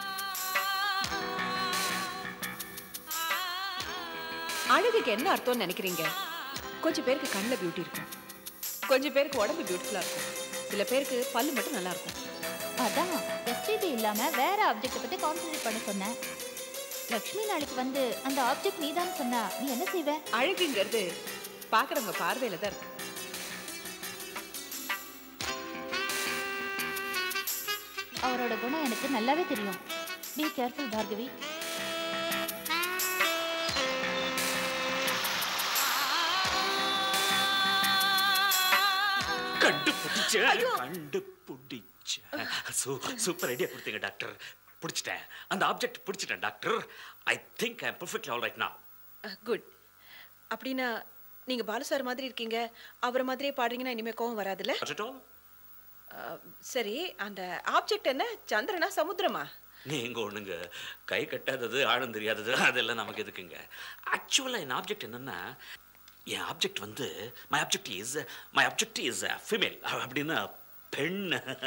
அழகுக்கு என்ன அர்த்தம்னு நினைக்கிறீங்க கொஞ்சம் பேருக்கு கண்ணில் பியூட்டி இருக்கும் கொஞ்சம் பேருக்கு உடம்பு பியூட்டிஃபுல்லா இருக்கும் சில பேருக்கு பல்லு மட்டும் நல்லா இருக்கும் அதான் எஸ்பிபி இல்லாம வேற ஆப்ஜெக்ட்டை பத்தி கான்சென்ட்ரேட் பண்ண சொன்னேன் லக்ஷ்மி நாளைக்கு வந்து அந்த ஆப்ஜெக்ட் நீதான்னு சொன்னா நீ என்ன செய்வ அழகுங்கிறது பார்க்குறவங்க பார்வையில தான் இருக்கு அவரோட குணம் எனக்கு நல்லாவே தெரியும் பி கேர்ஃபுல் பார்கவி கண்டுபிடிச்ச கண்டுபிடிச்ச சூ சூப்பர் ஐடியா கொடுத்தீங்க டாக்டர் பிடிச்சிட்டேன் அந்த ஆப்ஜெக்ட் பிடிச்சிட்டேன் doctor I think I perfectly all right நான் குட் அப்படின்னா நீங்க பாலு சார் மாதிரி இருக்கீங்க அவரை மாதிரியே பாடுறீங்கன்னா இனிமே கோவம் வராதுல்ல அஹ், சரி அந்த ஆப்ஜெக்ட் என்ன சந்திரனா சமுத்திரமா நீங்க ஒண்ணுங்க கை கட்டாதது ஆழம் தெரியாதது அதெல்லாம் நமக்கு எதுக்குங்க ஆக்சுவலா என் ஆப்ஜெக்ட் என்னன்னா என் ஆப்ஜெக்ட் வந்து my object is my object is female அப்படின்னா பெண்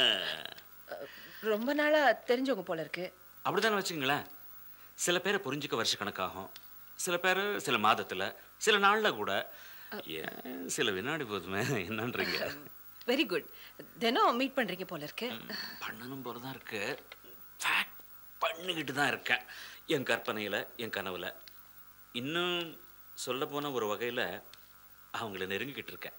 ரொம்ப நாளா தெரிஞ்சவங்க போல இருக்கு அப்படிதானே வச்சுக்கங்களேன் சில பேரை புரிஞ்சுக்க வருஷ கணக்காகும் சில பேர் சில மாதத்துல சில நாள்ல கூட ஏன் சில வினாடி போதுமே என்னன்றீங்க வெரி குட் தினம் மீட் பண்றீங்க போல இருக்கு பண்ணணும் போல தான் இருக்கு ஃபேக்ட் பண்ணிக்கிட்டு தான் இருக்கேன் என் கற்பனையில் என் கனவுல இன்னும் சொல்ல போன ஒரு வகையில் அவங்கள நெருங்கிக்கிட்டு இருக்கேன்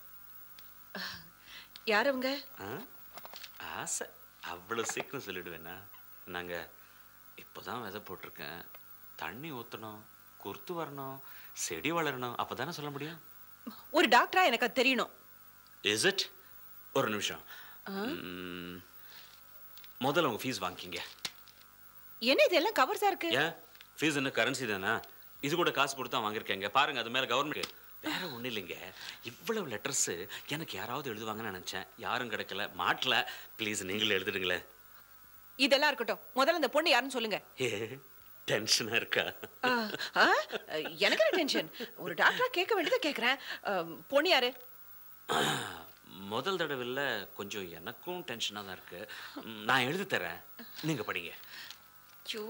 யார் அவங்க ஆ? ஆசை அவ்வளோ சீக்கிரம் சொல்லிடுவேனா நாங்கள் இப்போ தான் விதை போட்டிருக்கேன் தண்ணி ஊற்றணும் குறுத்து வரணும் செடி வளரணும் அப்போ தானே சொல்ல முடியும் ஒரு டாக்டரா எனக்கு அது தெரியணும் இஸ் இட் ஒரு நிமிஷம் ம், முதல்ல உங்கள் ஃபீஸ் வாங்கிக்கிங்க என்ன இதெல்லாம் கவர்ஸா இருக்கு ஏன் ஃபீஸ் என்ன கரன்சி தானே இது கூட காசு கொடுத்து தான் வாங்கியிருக்கேங்க பாருங்க அது மேல கவர்மெண்ட் வேற ஒன்றும் இல்லைங்க இவ்வளவு லெட்டர்ஸ் எனக்கு யாராவது எழுதுவாங்கன்னு நினைச்சேன் யாரும் கிடைக்கல மாட்டல ப்ளீஸ் நீங்களே எழுதிடுங்களேன் இதெல்லாம் இருக்கட்டும் முதல்ல அந்த பொண்ணு யாருன்னு சொல்லுங்க ஏ டென்ஷனா இருக்கா ஆ, ஆ, எனக்கு என்ன டென்ஷன் ஒரு டாக்டரா கேட்க வேண்டியதை கேட்குறேன் பொண்ணு யாரு முதல் தடவையில் கொஞ்சம் எனக்கும் டென்ஷனாக தான் இருக்கு ம், நான் எழுதி தரேன் நீங்க படிங்க ஐயோ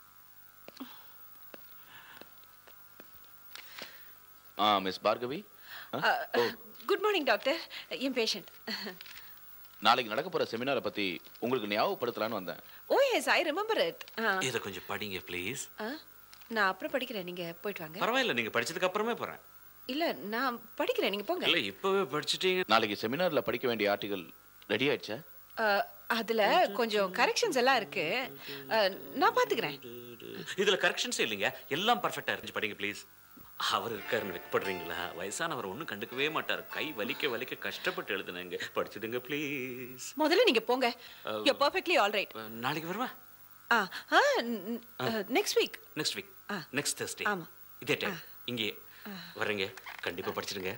ஆ miss Bhargavi good morning doctor என் பேஷண்ட் நாளைக்கு நடக்க போற செமினாரை பத்தி உங்களுக்கு ஞாபகப்படுத்தலான்னு வந்தேன் oh yes I remember it இதை கொஞ்சம் படிங்க ப்ளீஸ் நான் அப்புறம் படிக்கிறேன் நீங்க போயிட்டு வாங்க பரவாயில்ல நீங்க படிச்சதுக்கு அப்புறமே போறேன் இல்ல நான் படிக்கிறேன் நீங்க போங்க இல்ல இப்பவே படிச்சிட்டீங்க நாளைக்கு செமினார்ல படிக்க வேண்டிய ஆர்டிகல் ரெடி ஆயிடுச்சா அஹ், அதுல கொஞ்சம் கரெக்ஷன்ஸ் எல்லாம் இருக்கு அஹ், நான் பாத்துக்கிறேன் இதுல கரெக்ஷன்ஸே இல்லைங்க எல்லாம் பர்ஃபெக்டா இருந்துச்சு படிங்க ப்ளீஸ் அவர் இருக்காருன்னு வெக்கப்படுறீங்களா வயசானவர் ஒன்றும் கண்டுக்கவே மாட்டார் கை வலிக்க வலிக்க கஷ்டப்பட்டு எழுதுனாங்க படிச்சிடுங்க ப்ளீஸ் முதல்ல நீங்க போங்க யூ பர்ஃபெக்ட்லி ஆல் ரைட் நாளைக்கு வருவா ஆ next week next week next Thursday ஆமா. இதே டைம் இங்கே வர்றீங்க கண்டிப்பா படிச்சிடுங்க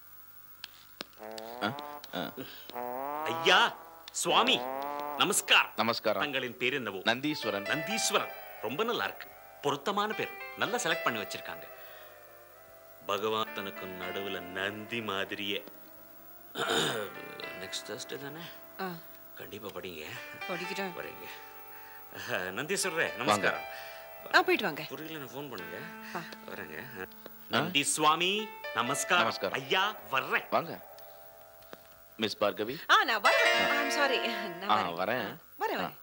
ஐயா சுவாமி நமஸ்கார் நமஸ்காரம் தங்களின் பேர் என்னவோ நந்தீஸ்வரன் நந்தீஸ்வரன் ரொம்ப நல்லா இருக்கு பொருத்தமான பேர் நல்லா செலக்ட் பண்ணி வச்சிருக்காங்க பகவான் தனக்கு நடுவுல நந்தி மாதிரியே நெக்ஸ்ட் தேர்ஸ்டே தானே ஆ. கண்டிப்பா படிங்க படிக்கிறேன் வரீங்க நந்தீஸ்வரரே நமஸ்காரம் ஆ போயிட்டு வாங்க புரியல ஃபோன் பண்ணுங்க வரேங்க நந்தி சுவாமி நமஸ்காரம் நமஸ்காரம். ஐயா வர்றேன் வாங்க மிஸ் பார்கவி ஆ நான் வரேன் ஐம் சாரி நான் ஆ வரேன் வரேன் வரேன் வரேன்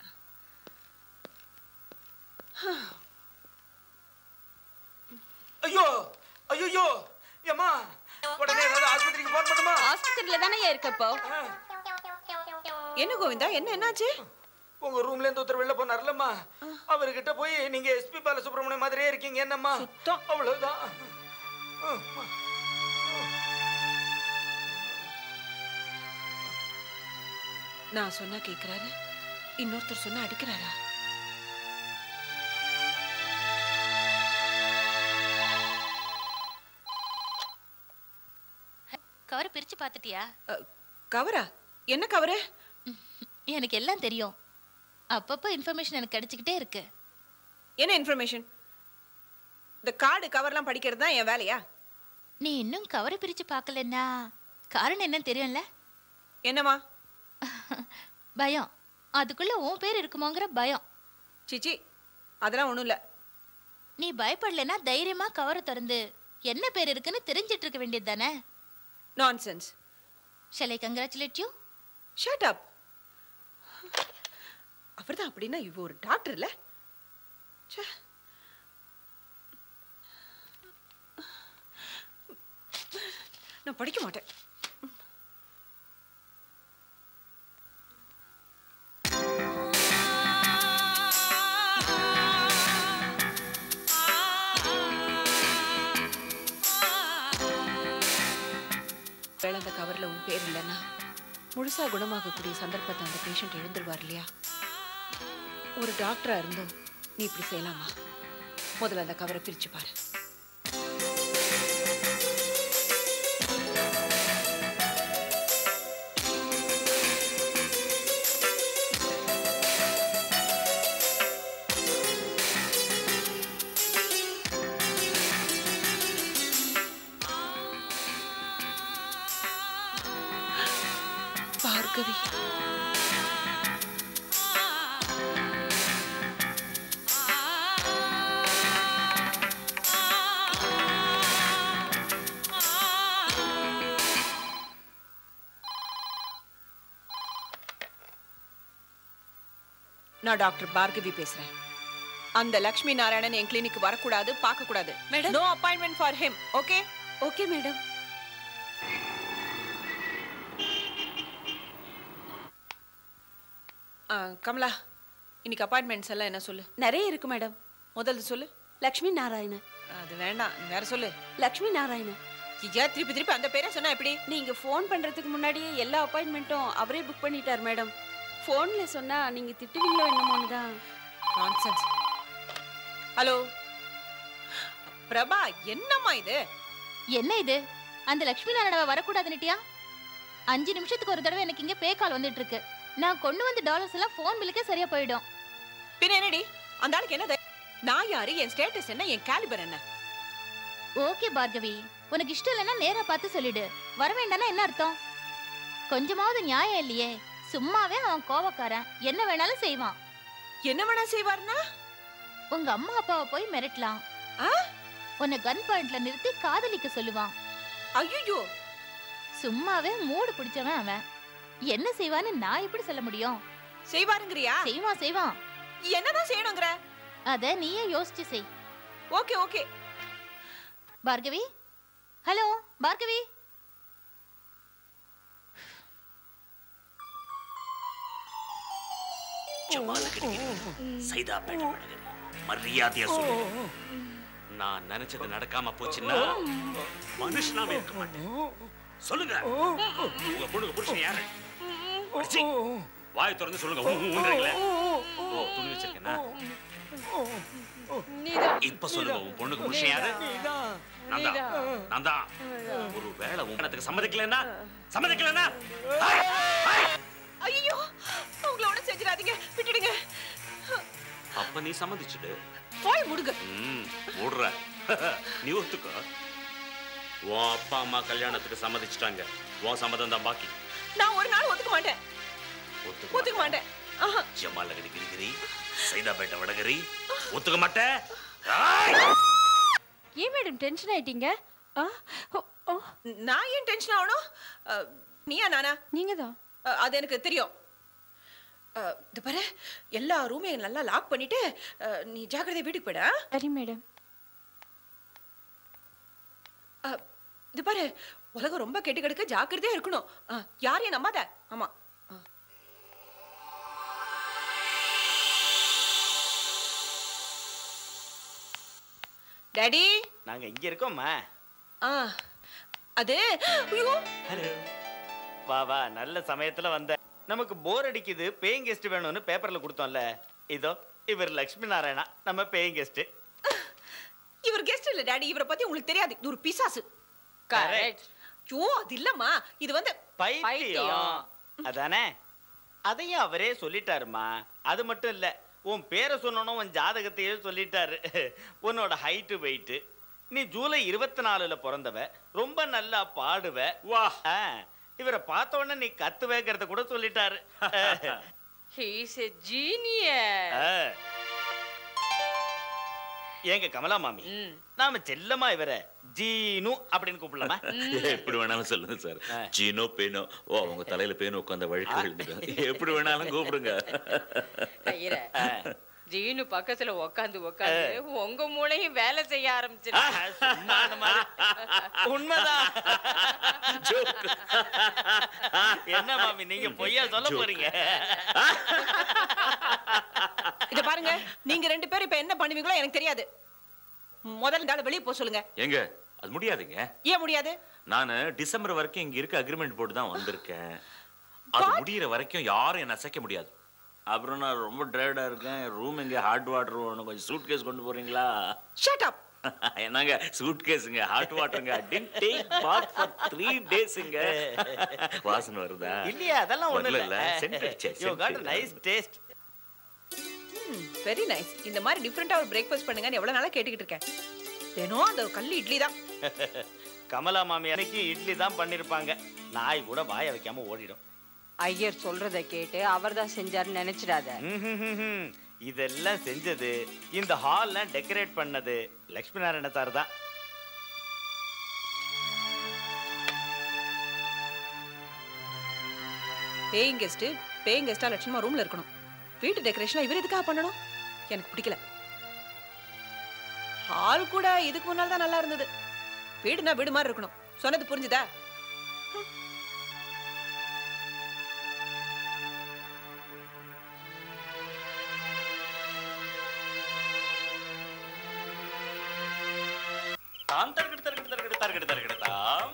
ஐயோ ஐயோ ஏம்மா உடனே ஏதாவது ஆஸ்பத்திரிக்கு போன் பண்ணுமா ஆஸ்பத்திரியில தானே இருக்க இப்போ என்ன கோவிந்தா என்ன என்னாச்சு உங்க ரூம்ல இருந்து ஒருத்தர் வெளில போனார்லம்மா அவர்கிட்ட போய் நீங்க எஸ்பி பாலசுப்ரமணியம் மாதிரியே இருக்கீங்க என்னம்மா அவ்வளவுதான் ஆமா. நான் சொன்னா கேக்குறாரு இன்னொருத்தர் சொன்னா அடிக்கிறாரா கவர் பிரிச்சு பார்த்துட்டியா கவரா என்ன கவரு எனக்கு எல்லாம் தெரியும் அப்பப்போ இன்ஃபர்மேஷன் எனக்கு கிடைச்சிக்கிட்டே இருக்கு என்ன இன்ஃபர்மேஷன் இந்த கார்டு கவர்லாம் படிக்கிறது தான் என் வேலையா நீ இன்னும் கவரை பிரிச்சு பார்க்கலன்னா காரணம் என்னன்னு தெரியும்ல என்னம்மா பயம் அதுக்குள்ள உன் பேர் இருக்குமோங்கிற பயம் சிச்சி அதெல்லாம் ஒண்ணும் இல்ல நீ பயப்படலைன்னா தைரியமா கவரை திறந்து என்ன பேர் இருக்குன்னு தெரிஞ்சிட்டு இருக்க வேண்டியது தானே நான்சென்ஸ் ஷலை கங்க்ராச்சுலேட் யூ ஷட் அப் அவர்தான் அப்படின்னா இவ ஒரு டாக்டர் இல்ல ச்சே. நான் படிக்க மாட்டேன் வேலை அந்த கவர்ல உன் பேர் இல்லைன்னா முழுசா குணமாகக்கூடிய சந்தர்ப்பத்தை அந்த பேஷண்ட் எழுந்துருவார் இல்லையா ஒரு டாக்டரா இருந்தும் நீ இப்படி செய்யலாமா முதல்ல அந்த கவரை பிரிச்சு பாரு பார்கவி நான் டாக்டர் பார்கவி பேசுறேன் அந்த லக்ஷ்மி நாராயணன் என் கிளினிக் வரக்கூடாது பார்க்க கூடாது மேடம். No appointment for him okay okay madam Kamala இன்னைக்கு அப்பாயின்மெண்ட்ஸ் எல்லாம் என்ன சொல்லு நிறைய இருக்கு மேடம் முதல்ல சொல்லு லக்ஷ்மி நாராயணன் அது வேண்டாம் நீ வேற சொல்லு லக்ஷ்மி நாராயணன் ஐயா திருப்பி திருப்பி அந்த பேரை சொன்னா எப்படி நீங்க ஃபோன் பண்றதுக்கு முன்னாடியே எல்லா அப்பாயின்மெண்ட்டும் அவரே புக் பண்ணிட்டார் மேடம் ஃபோன்ல சொன்னா நீங்க திட்டுவீங்களோ என்னமோன்னு தான் நான்சென்ஸ் ஹலோ பிரபா என்னம்மா இது என்ன இது அந்த லக்ஷ்மி நாராயணவ வரக்கூடாதுன்னுட்டியா அஞ்சு நிமிஷத்துக்கு ஒரு தடவை எனக்கு இங்க பே கால் வந்துட்டு இருக்கு நான் கொண்டு வந்த டாலர்ஸ் எல்லாம் ஃபோன் பில்லுக்கே சரியா போயிடும் பின்ன என்னடி அந்த ஆளுக்கு என்ன தை- நான் யாரு என் ஸ்டேட்டஸ் என்ன என் கேலிபர் என்ன ஓகே பார்கவி உனக்கு இஷ்டம் இல்லைன்னா நேரா பார்த்து சொல்லிடு வர வேண்டாம்னா என்ன அர்த்தம் கொஞ்சமாவது நியாயம் இல்லையே சும்மாவே அவன் கோவக்காரன் என்ன வேணாலும் செய்வான் என்ன வேணா செய்வார்னா உங்க அம்மா அப்பாவை போய் மிரட்டலாம் ஆ? உன்னை கன் பாயிண்ட்ல நிறுத்தி காதலிக்க சொல்லுவான் ஐயோ சும்மாவே மூடு பிடிச்சவன் அவன் என்ன செய்வான்னு நான் எப்படி சொல்ல முடியும் செய்வாருங்கறியா செய்வான் செய்வான் என்னதான் செய்யணுங்கிற அத நீயே யோசிச்சு செய் okay okay Bhargavi hello Bhargavi Saidapet வழங்கறி மரியாதையா சொல்லு நான் நினைச்சது நடக்காம போச்சுன்னா மனுஷனாவே இருக்க மாட்டேன் சொல்லுங்க உங்க பொண்ணுக்கு புருஷன் யாரு அடிச்சி, வாய் திறந்து சொல்லுங்க ஊ, ஊ, ஊன்றீங்களே. ஓ துணி வச்சிருக்கேனா இப்ப சொல்லுங்க உன் பொண்ணுக்கு புருஷன் யாரு நான் தான் நான் தான் ஒரு வேளை உங்கத்துக்கு சம்மதிக்கலன்னா சம்மதிக்கலன்னா ஐயோ உங்களை ஒண்ணு செஞ்சிடாதீங்க விட்டுடுங்க அப்ப நீ சம்மதிச்சுடு போய் முடுங்க ம் மூடுற நீ ஒத்துக்கோ உன் அப்பா அம்மா கல்யாணத்துக்கு சம்மதிச்சிட்டாங்க உன் சம்மதம் தான் பாக்கி நான் ஒரு நாள் ஒத்துக்க மாட்டேன் ஒத்துக்க ஒத்துக்க மாட்டேன் ஆஹா. ஜமாலகடி கிரிகிரி சைதாப்பேட்டை வடகரி ஒத்துக்க மாட்டேன் ஏன் மேடம் டென்ஷன் ஆயிட்டீங்க ஆ ஓ, ஓ நான் ஏன் டென்ஷன் ஆகணும் அஹ், நீயா நானா நீங்க தான் அஹ், அது எனக்கு தெரியும் அஹ், இது பாரு எல்லா ரூமையும் நல்லா லாக் பண்ணிட்டு அஹ், நீ ஜாக்கிரதையா வீட்டுக்கு போயிட சரி மேடம் அஹ், இது பாரு உலகம் ரொம்ப கெட்டு கிடக்க ஜாக்கிரதையா இருக்கணும் அஹ், யாரையும் நம்பாத ஆமா அஹ். டாடி நாங்க இங்க இருக்கோம்மா ஆ அது ஐயோ ஹலோ வா வா நல்ல சமயத்துல வந்த நமக்கு போர் அடிக்குது பேயிங் கெஸ்ட் வேணும்னு பேப்பர்ல கொடுத்தோம்ல இதோ இவர் லக்ஷ்மி நாராயணா நம்ம பேயிங் கெஸ்ட் இவர் கெஸ்ட் இல்ல டாடி இவரை பத்தி உங்களுக்கு தெரியாது இது ஒரு பிசாசு கரெக்ட் ஐயோ அது இல்லம்மா இது வந்து பைத்தியம் அதானே அதையும் அவரே சொல்லிட்டாருமா அது மட்டும் இல்ல உன் பேரை சொன்னோன்னு உன் ஜாதகத்தையே சொல்லிட்டாரு உன்னோட ஹைட்டு வெயிட்டு நீ ஜூலை இருபத்தி நாலுல பிறந்தவ ரொம்ப நல்லா பாடுவ வா இவரை பார்த்த உடனே நீ கத்துவேங்கிறத கூட சொல்லிட்டாரு ஹீஸ் எ ஜீனியஸ் ஆ. ஏங்க கமலா மாமி நாம செல்லமா இவரை ஜீனு அப்படின்னு கூப்பிடலாமா எப்படி வேணாலும் சொல்லுங்க சார் ஜீனோ பேனோ ஓ உங்க தலையில பேனோ உட்காந்த வழுக்கு விழுந்துடும் எப்படி வேணாலும் கூப்பிடுங்க ஐயர ஜீனு பக்கத்துல உக்காந்து உக்காந்து உங்க மூளையும் வேலை செய்ய ஆரம்பிச்சிரு உண்மைதான் என்ன மாமி நீங்க பொய்யா சொல்ல போறீங்க இத பாருங்க நீங்க ரெண்டு பேரும் இப்ப என்ன பண்ணுவீங்களோ எனக்கு தெரியாது முதல்ல இந்த ஆளை வெளியே போக சொல்லுங்க எங்க அது முடியாதுங்க ஏன் முடியாது நான் டிசம்பர் வரைக்கும் இங்க இருக்க அக்ரிமெண்ட் போட்டு தான் வந்திருக்கேன் அது முடியிற வரைக்கும் யாரும் என்ன அசைக்க முடியாது அப்புறம் நான் ரொம்ப டயர்டா இருக்கேன் ரூம் எங்க ஹாட் வாட்டர் வேணும் கொஞ்சம் சூட் கேஸ் கொண்டு போறீங்களா ஷட் அப் என்னங்க சூட் கேஸுங்க ஹாட் வாட்டருங்க டென்ட் டேக் பாத் ஃபார் 3 டேஸ்ங்க வாசனை வருதா இல்லையா அதெல்லாம் ஒண்ணு வரல இல்ல சென்ட் அடிச்சே you got nice taste very nice இந்த மாதிரி டிஃப்ரெண்டா ஒரு பிரேக்ஃபாஸ்ட் பண்ணுங்கன்னு எவ்வளவு நாளா கேட்டுக்கிட்டு இருக்கேன் தினம் அந்த கல்லு இட்லி தான் கமலா மாமி அன்னைக்கு இட்லி தான் பண்ணிருப்பாங்க நாய் கூட வாய வைக்காம ஓடிடும் ஐயர் சொல்றத கேட்டு அவர் தான் செஞ்சாருன்னு நினைச்சிடாத ம்ஹும்ஹும்ஹும். இதெல்லாம் செஞ்சது இந்த ஹால்லாம் டெக்கரேட் பண்ணது லக்ஷ்மி நாராயண சார் தான் பேயிங் கெஸ்ட் பேயிங் கெஸ்டா லட்சணமா ரூம்ல இருக்கணும் வீட்டு டெக்கரேஷன் இவர் எதுக்காக பண்ணணும் எனக்கு பிடிக்கல ஹால் கூட இதுக்கு முன்னால் தான் நல்லா இருந்தது வீடுனா வீடு மாதிரி இருக்கணும் சொன்னது புரிஞ்சுதா தாம் தரகடு தரகடு தரகடு தரகடு தரகடு தாம்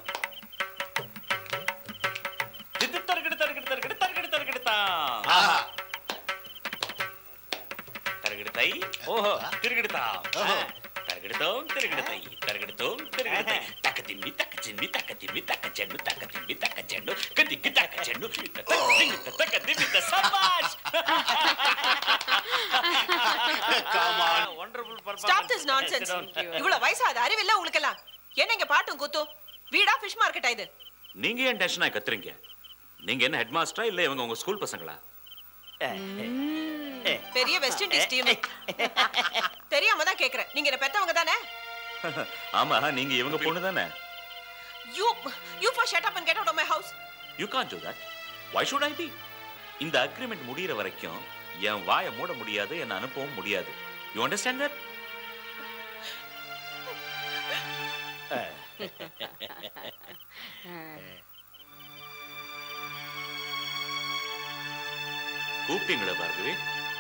தித்து தரகடு தரகடு தரகடு தரகடு தரகடு தாம் தரகடு தை ஓஹோ திருகடு தாம் தரகடுத்தோம் திருகடு தை தரகடுத்தோம் திருகடு தை தக்க திம்மி தக்க சிம்மி தக்க திம்மி தக்க செண்டு தக்க திம்மி தக்க செண்டு கதிக்கு தக்க செண்டு தக்க திம்மி தக்க திம்மி சபாஷ் வண்டர்ஃபுல் ஸ்டாப் திஸ் நான்சென்ஸ் இவ்வளவு வயசாது அறிவில்ல உங்களுக்கு எல்லாம் என்ன இங்க பாட்டும் கூத்தும் வீடா ஃபிஷ் மார்க்கெட்டா இது நீங்க ஏன் டென்ஷன் ஆகி கத்துறீங்க நீங்க என்ன ஹெட் மாஸ்டரா இல்ல இவங்க உங்க ஸ்கூல் பசங்களா பெரிய வெஸ்ட் இண்டீஸ் டீம் தெரியாம தான் கேக்குறேன் நீங்க என்ன பெத்தவங்க தானே ஆமா நீங்க இவங்க பொண்ணு தானே You, you first shut up and get out of my house. You can't do that why should i be இந்த அக்ரிமெண்ட் முடியிற வரைக்கும் என் வாயை மூட முடியாது என்னை அனுப்பவும் முடியாது யூ அண்டர்ஸ்டாண்ட் தட் கூப்பிட்டீங்களா பார்கவி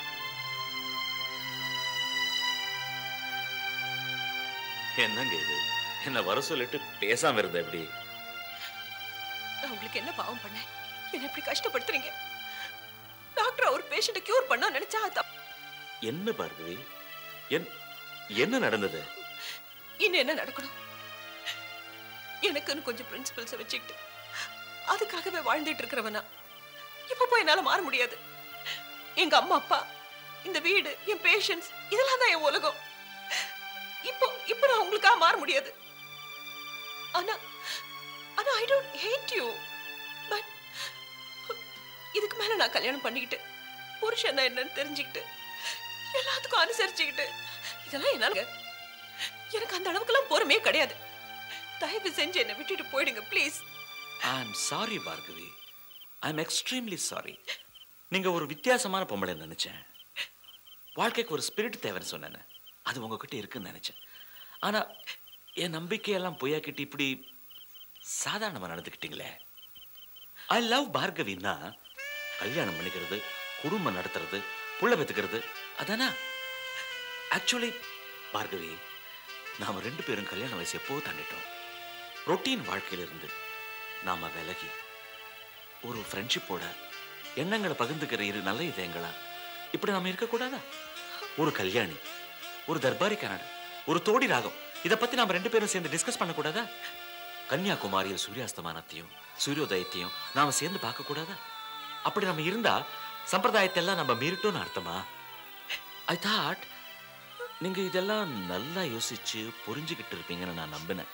என்னங்க இது என்ன வர சொல்லிட்டு பேசாம இருந்த எப்படி நான் உங்களுக்கு என்ன பாவம் பண்ணேன் என்ன இப்படி கஷ்டப்படுத்துறீங்க டாக்டர் ஒரு பேஷண்ட்டை கியூர் பண்ண நினைச்சா அது தப்பு. என்ன பார்கவி என் என்ன நடந்தது இன்னும் என்ன நடக்கணும் எனக்குன்னு கொஞ்சம் பிரின்சிபல்ஸை வச்சுக்கிட்டு அதுக்காகவே வாழ்ந்துட்டு இருக்கிறவனா இப்ப போய் என்னால மாற முடியாது எங்க அம்மா அப்பா இந்த வீடு என் பேஷன்ஸ் இதெல்லாம் தான் என் உலகம் இப்போ இப்போ நான் உங்களுக்காக மாற முடியாது ஆனா ஆனா I don't hate you but இதுக்கு மேல நான் கல்யாணம் பண்ணிக்கிட்டு புருஷன் என்னன்னு தெரிஞ்சுக்கிட்டு எல்லாத்துக்கும் அனுசரிச்சுக்கிட்டு இதெல்லாம் என்னால எனக்கு அந்த அளவுக்குலாம் பொறுமையே கிடையாது தயவு செஞ்சு என்னை விட்டுட்டு போயிடுங்க please I am sorry Bhargavi I am extremely sorry நீங்க ஒரு வித்தியாசமான பொம்பளை நினைச்சேன் வாழ்க்கைக்கு ஒரு ஸ்பிரிட் தேவைன்னு சொன்னேன் அது உங்ககிட்ட இருக்குன்னு நினைச்சேன் ஆனா என் நம்பிக்கையெல்லாம் பொய்யாக்கிட்டு இப்படி சாதாரணமா நடந்துக்கிட்டீங்களே ஐ லவ் பார்கவின்னா கல்யாணம் பண்ணிக்கிறது குடும்பம் நடத்துறது புள்ள பெத்துக்கிறது அதானா ஆக்சுவலி பார்கவி நாம ரெண்டு பேரும் கல்யாண வயசு எப்போ தாண்டிட்டோம் ரொட்டீன் வாழ்க்கையிலிருந்து நாம விலகி ஒரு ஃப்ரெண்ட்ஷிப்போட எண்ணங்களை பகிர்ந்துக்கிற இரு நல்ல இதயங்களா இப்படி நாம இருக்கக்கூடாதா ஒரு கல்யாணி ஒரு தர்பாரி கனடா ஒரு தோடி ராகம் இதை பத்தி நாம ரெண்டு பேரும் சேர்ந்து டிஸ்கஸ் பண்ணக்கூடாதா கன்னியாகுமரியில் சூரியாஸ்தமானத்தையும் சூரியோதயத்தையும் நாம சேர்ந்து பார்க்க கூடாதா அப்படி நம்ம இருந்தா சம்பிரதாயத்தை எல்லாம் நம்ம மீறிட்டோம்னு அர்த்தமா ஐ தாட் நீங்க இதெல்லாம் நல்லா யோசிச்சு புரிஞ்சுக்கிட்டு இருப்பீங்கன்னு நான் நம்பினேன்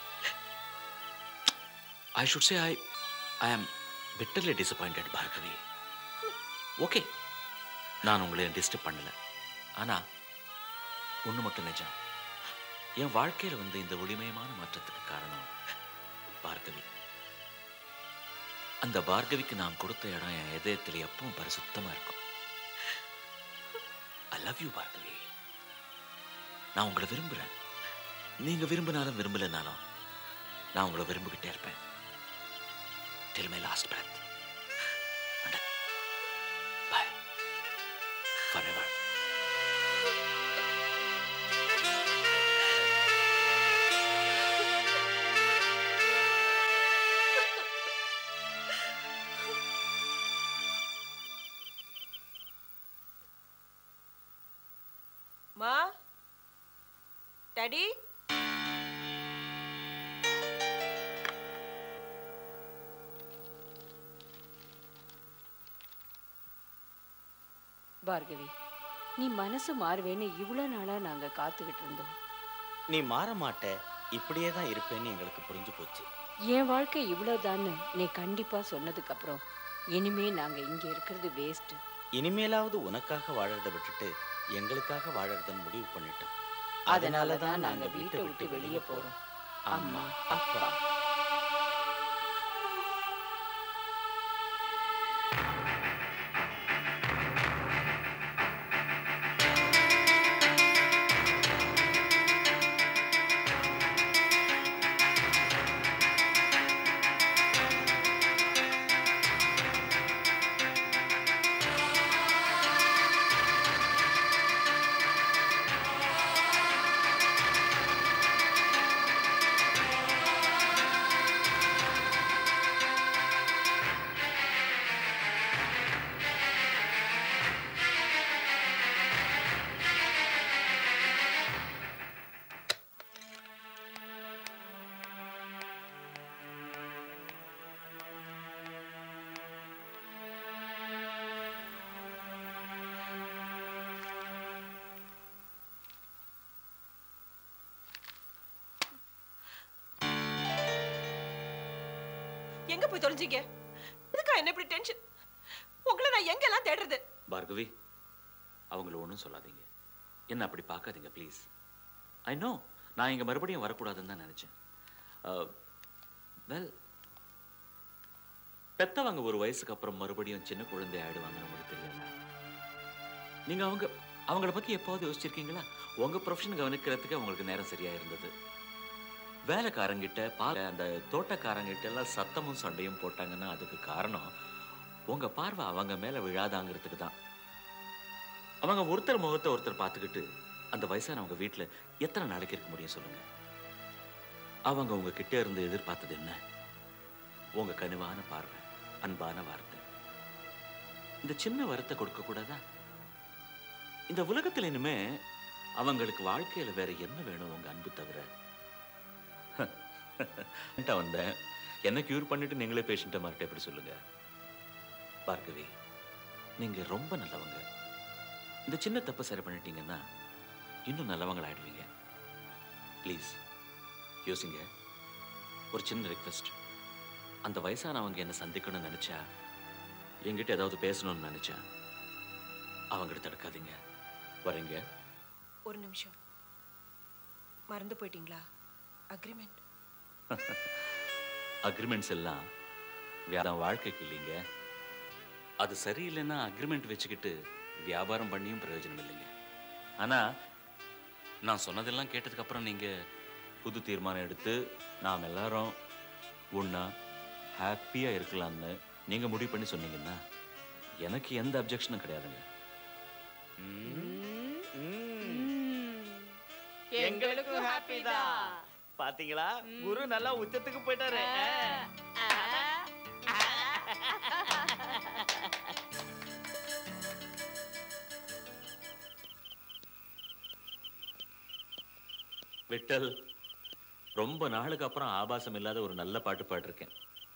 ஐ ஷுட் சே ஐ ஐ ஆம் பிட்டர்லி டிசப்பாயிண்டட் பார்கவி ஓகே நான் உங்களை டிஸ்டர்ப் பண்ணல ஆனா ஒண்ணு மட்டும் நிஜம் என் வாழ்க்கையில வந்து இந்த ஒளிமயமான மாற்றத்துக்கு காரணம் பார்கவி அந்த பார்கவிக்கு நான் கொடுத்த இடம் என் இதயத்தில் எப்பவும் பரிசுத்தமா இருக்கும் ஐ லவ் யூ பார்கவி நான் உங்களை விரும்புறேன் நீங்க விரும்பினாலும் விரும்பலைனாலும் நான் உங்களை விரும்பிக்கிட்டே இருப்பேன் till my last breath. And bye. Forever. மா டாடி பார்கவி நீ மனசு மாறுவேன்னு இவ்வளோ நாளா நாங்க காத்துக்கிட்டு இருந்தோம் நீ மாற மாட்ட இப்படியே தான் இருப்பேன்னு எங்களுக்கு புரிஞ்சு போச்சு என் வாழ்க்கை இவ்வளவுதான்னு நீ கண்டிப்பா சொன்னதுக்கு அப்புறம் இனிமே நாங்க இங்க இருக்கிறது வேஸ்ட் இனிமேலாவது உனக்காக வாழறதை விட்டுட்டு எங்களுக்காக வாழறதுன்னு முடிவு பண்ணிட்டோம் அதனால தான் நாங்க வீட்டை விட்டு வெளியே போறோம் அம்மா அப்பா எங்க போய் தொலைஞ்சீங்க எதுக்கா என்ன இப்படி டென்ஷன் உங்களை நான் எங்கெல்லாம் தேடுறது பார்கவி அவங்கள ஒன்றும் சொல்லாதீங்க என்ன அப்படி பார்க்காதீங்க ப்ளீஸ் ஐ நோ நான் இங்கே மறுபடியும் வரக்கூடாதுன்னு தான் நினச்சேன் வெல் பெத்தவங்க ஒரு வயசுக்கு அப்புறம் மறுபடியும் சின்ன குழந்தை ஆயிடுவாங்க நமக்கு தெரியல நீங்க அவங்க அவங்கள பத்தி எப்போது யோசிச்சிருக்கீங்களா உங்க ப்ரொஃபஷன் கவனிக்கிறதுக்கு உங்களுக்கு நேரம் சரியா இருந்தது வேலைக்காரங்கிட்ட பா அந்த தோட்டக்காரங்கிட்ட எல்லாம் சத்தமும் சண்டையும் போட்டாங்கன்னா அதுக்கு காரணம் உங்க பார்வை அவங்க மேல விழாதாங்கிறதுக்கு தான் அவங்க ஒருத்தர் முகத்தை ஒருத்தர் பார்த்துக்கிட்டு அந்த வயசானவங்க வீட்டுல எத்தனை நாளைக்கு இருக்க முடியும் சொல்லுங்க அவங்க உங்க கிட்ட இருந்து எதிர்பார்த்தது என்ன உங்க கனிவான பார்வை அன்பான வார்த்தை இந்த சின்ன வரத்தை கொடுக்க கூடாதா இந்த உலகத்துல இனிமே அவங்களுக்கு வாழ்க்கையில வேற என்ன வேணும் உங்க அன்பு தவிர என்கிட்ட வந்தேன் என்ன கியூர் பண்ணிட்டு நீங்களே பேஷண்ட்டை மார்ட்ட எப்படி சொல்லுங்க பார்கவி நீங்க ரொம்ப நல்லவங்க இந்த சின்ன தப்பு சரி பண்ணிட்டீங்கன்னா இன்னும் நல்லவங்களாயிடுவீங்க ப்ளீஸ் யோசிங்க ஒரு சின்ன ரிக்வெஸ்ட் அந்த வயசானவங்க என்ன சந்திக்கணும்னு நினைச்சா என்கிட்ட ஏதாவது பேசணும்னு நினைச்சா அவங்ககிட்ட தடுக்காதீங்க வரீங்க ஒரு நிமிஷம் மறந்து போயிட்டீங்களா அக்ரிமெண்ட் அக்ரிமெண்ட்ஸ் எல்லாம் வேற வாழ்க்கைக்கு இல்லைங்க அது சரியில்லைன்னா அக்ரிமெண்ட் வச்சுக்கிட்டு வியாபாரம் பண்ணியும் பிரயோஜனம் இல்லைங்க ஆனா நான் சொன்னதெல்லாம் கேட்டதுக்கு அப்புறம் நீங்க புது தீர்மானம் எடுத்து நாம் எல்லாரும் ஒண்ணா ஹாப்பியா இருக்கலாம்னு நீங்க முடிவு பண்ணி சொன்னீங்கன்னா எனக்கு எந்த அப்ஜெக்ஷனும் கிடையாதுங்க எங்களுக்கும் ஹாப்பி தான் பாத்தீங்களா குரு நல்லா உச்சத்துக்கு போயிட்டாரு விட்டல் ரொம்ப நாளுக்கு அப்புறம் ஆபாசம் இல்லாத ஒரு நல்ல பாட்டு பாடிருக்கேன்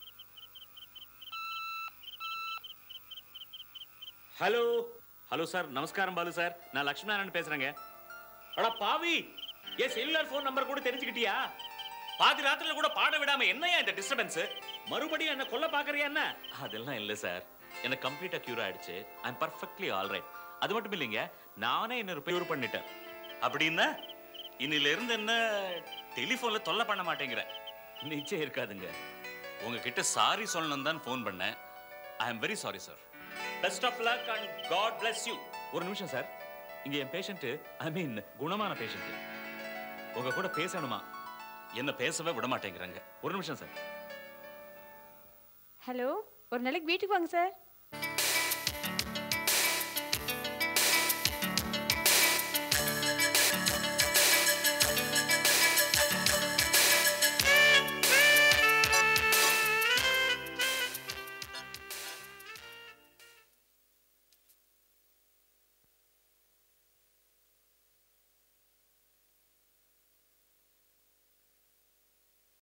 ஹலோ ஹலோ சார் நமஸ்காரம் பாலு சார் நான் லக்ஷ்மணன் பேசுறேங்க அட பாவி என் செல்லுலார் ஃபோன் நம்பர் கூட தெரிஞ்சுக்கிட்டியா பாதி ராத்திரில கூட பாட விடாம என்னையா இந்த டிஸ்டர்பன்ஸ் மறுபடியும் என்ன கொல்ல பாக்குறியா என்ன அதெல்லாம் இல்ல சார் எனக்கு கம்ப்ளீட்டா கியூர் ஆயிடுச்சு I am perfectly all right அது மட்டும் இல்லைங்க நானே என்ன கியூர் பண்ணிட்டேன் அப்படின்னா இன்னில இருந்து என்ன டெலிஃபோன்ல தொல்லை பண்ண மாட்டேங்கிற நிச்சயம் இருக்காதுங்க உங்ககிட்ட சாரி சொல்லணும் தான் ஃபோன் பண்ணேன் I am very sorry sir best of luck and God bless you ஒரு நிமிஷம் சார் இங்க என் பேஷண்ட் ஐ மீன் குணமான பேஷண்ட் உங்க கூட பேசணுமா என்ன பேசவே விட மாட்டேங்கிறாங்க ஒரு நிமிஷம் சார் ஹலோ ஒரு நாளைக்கு வீட்டுக்கு வாங்க சார்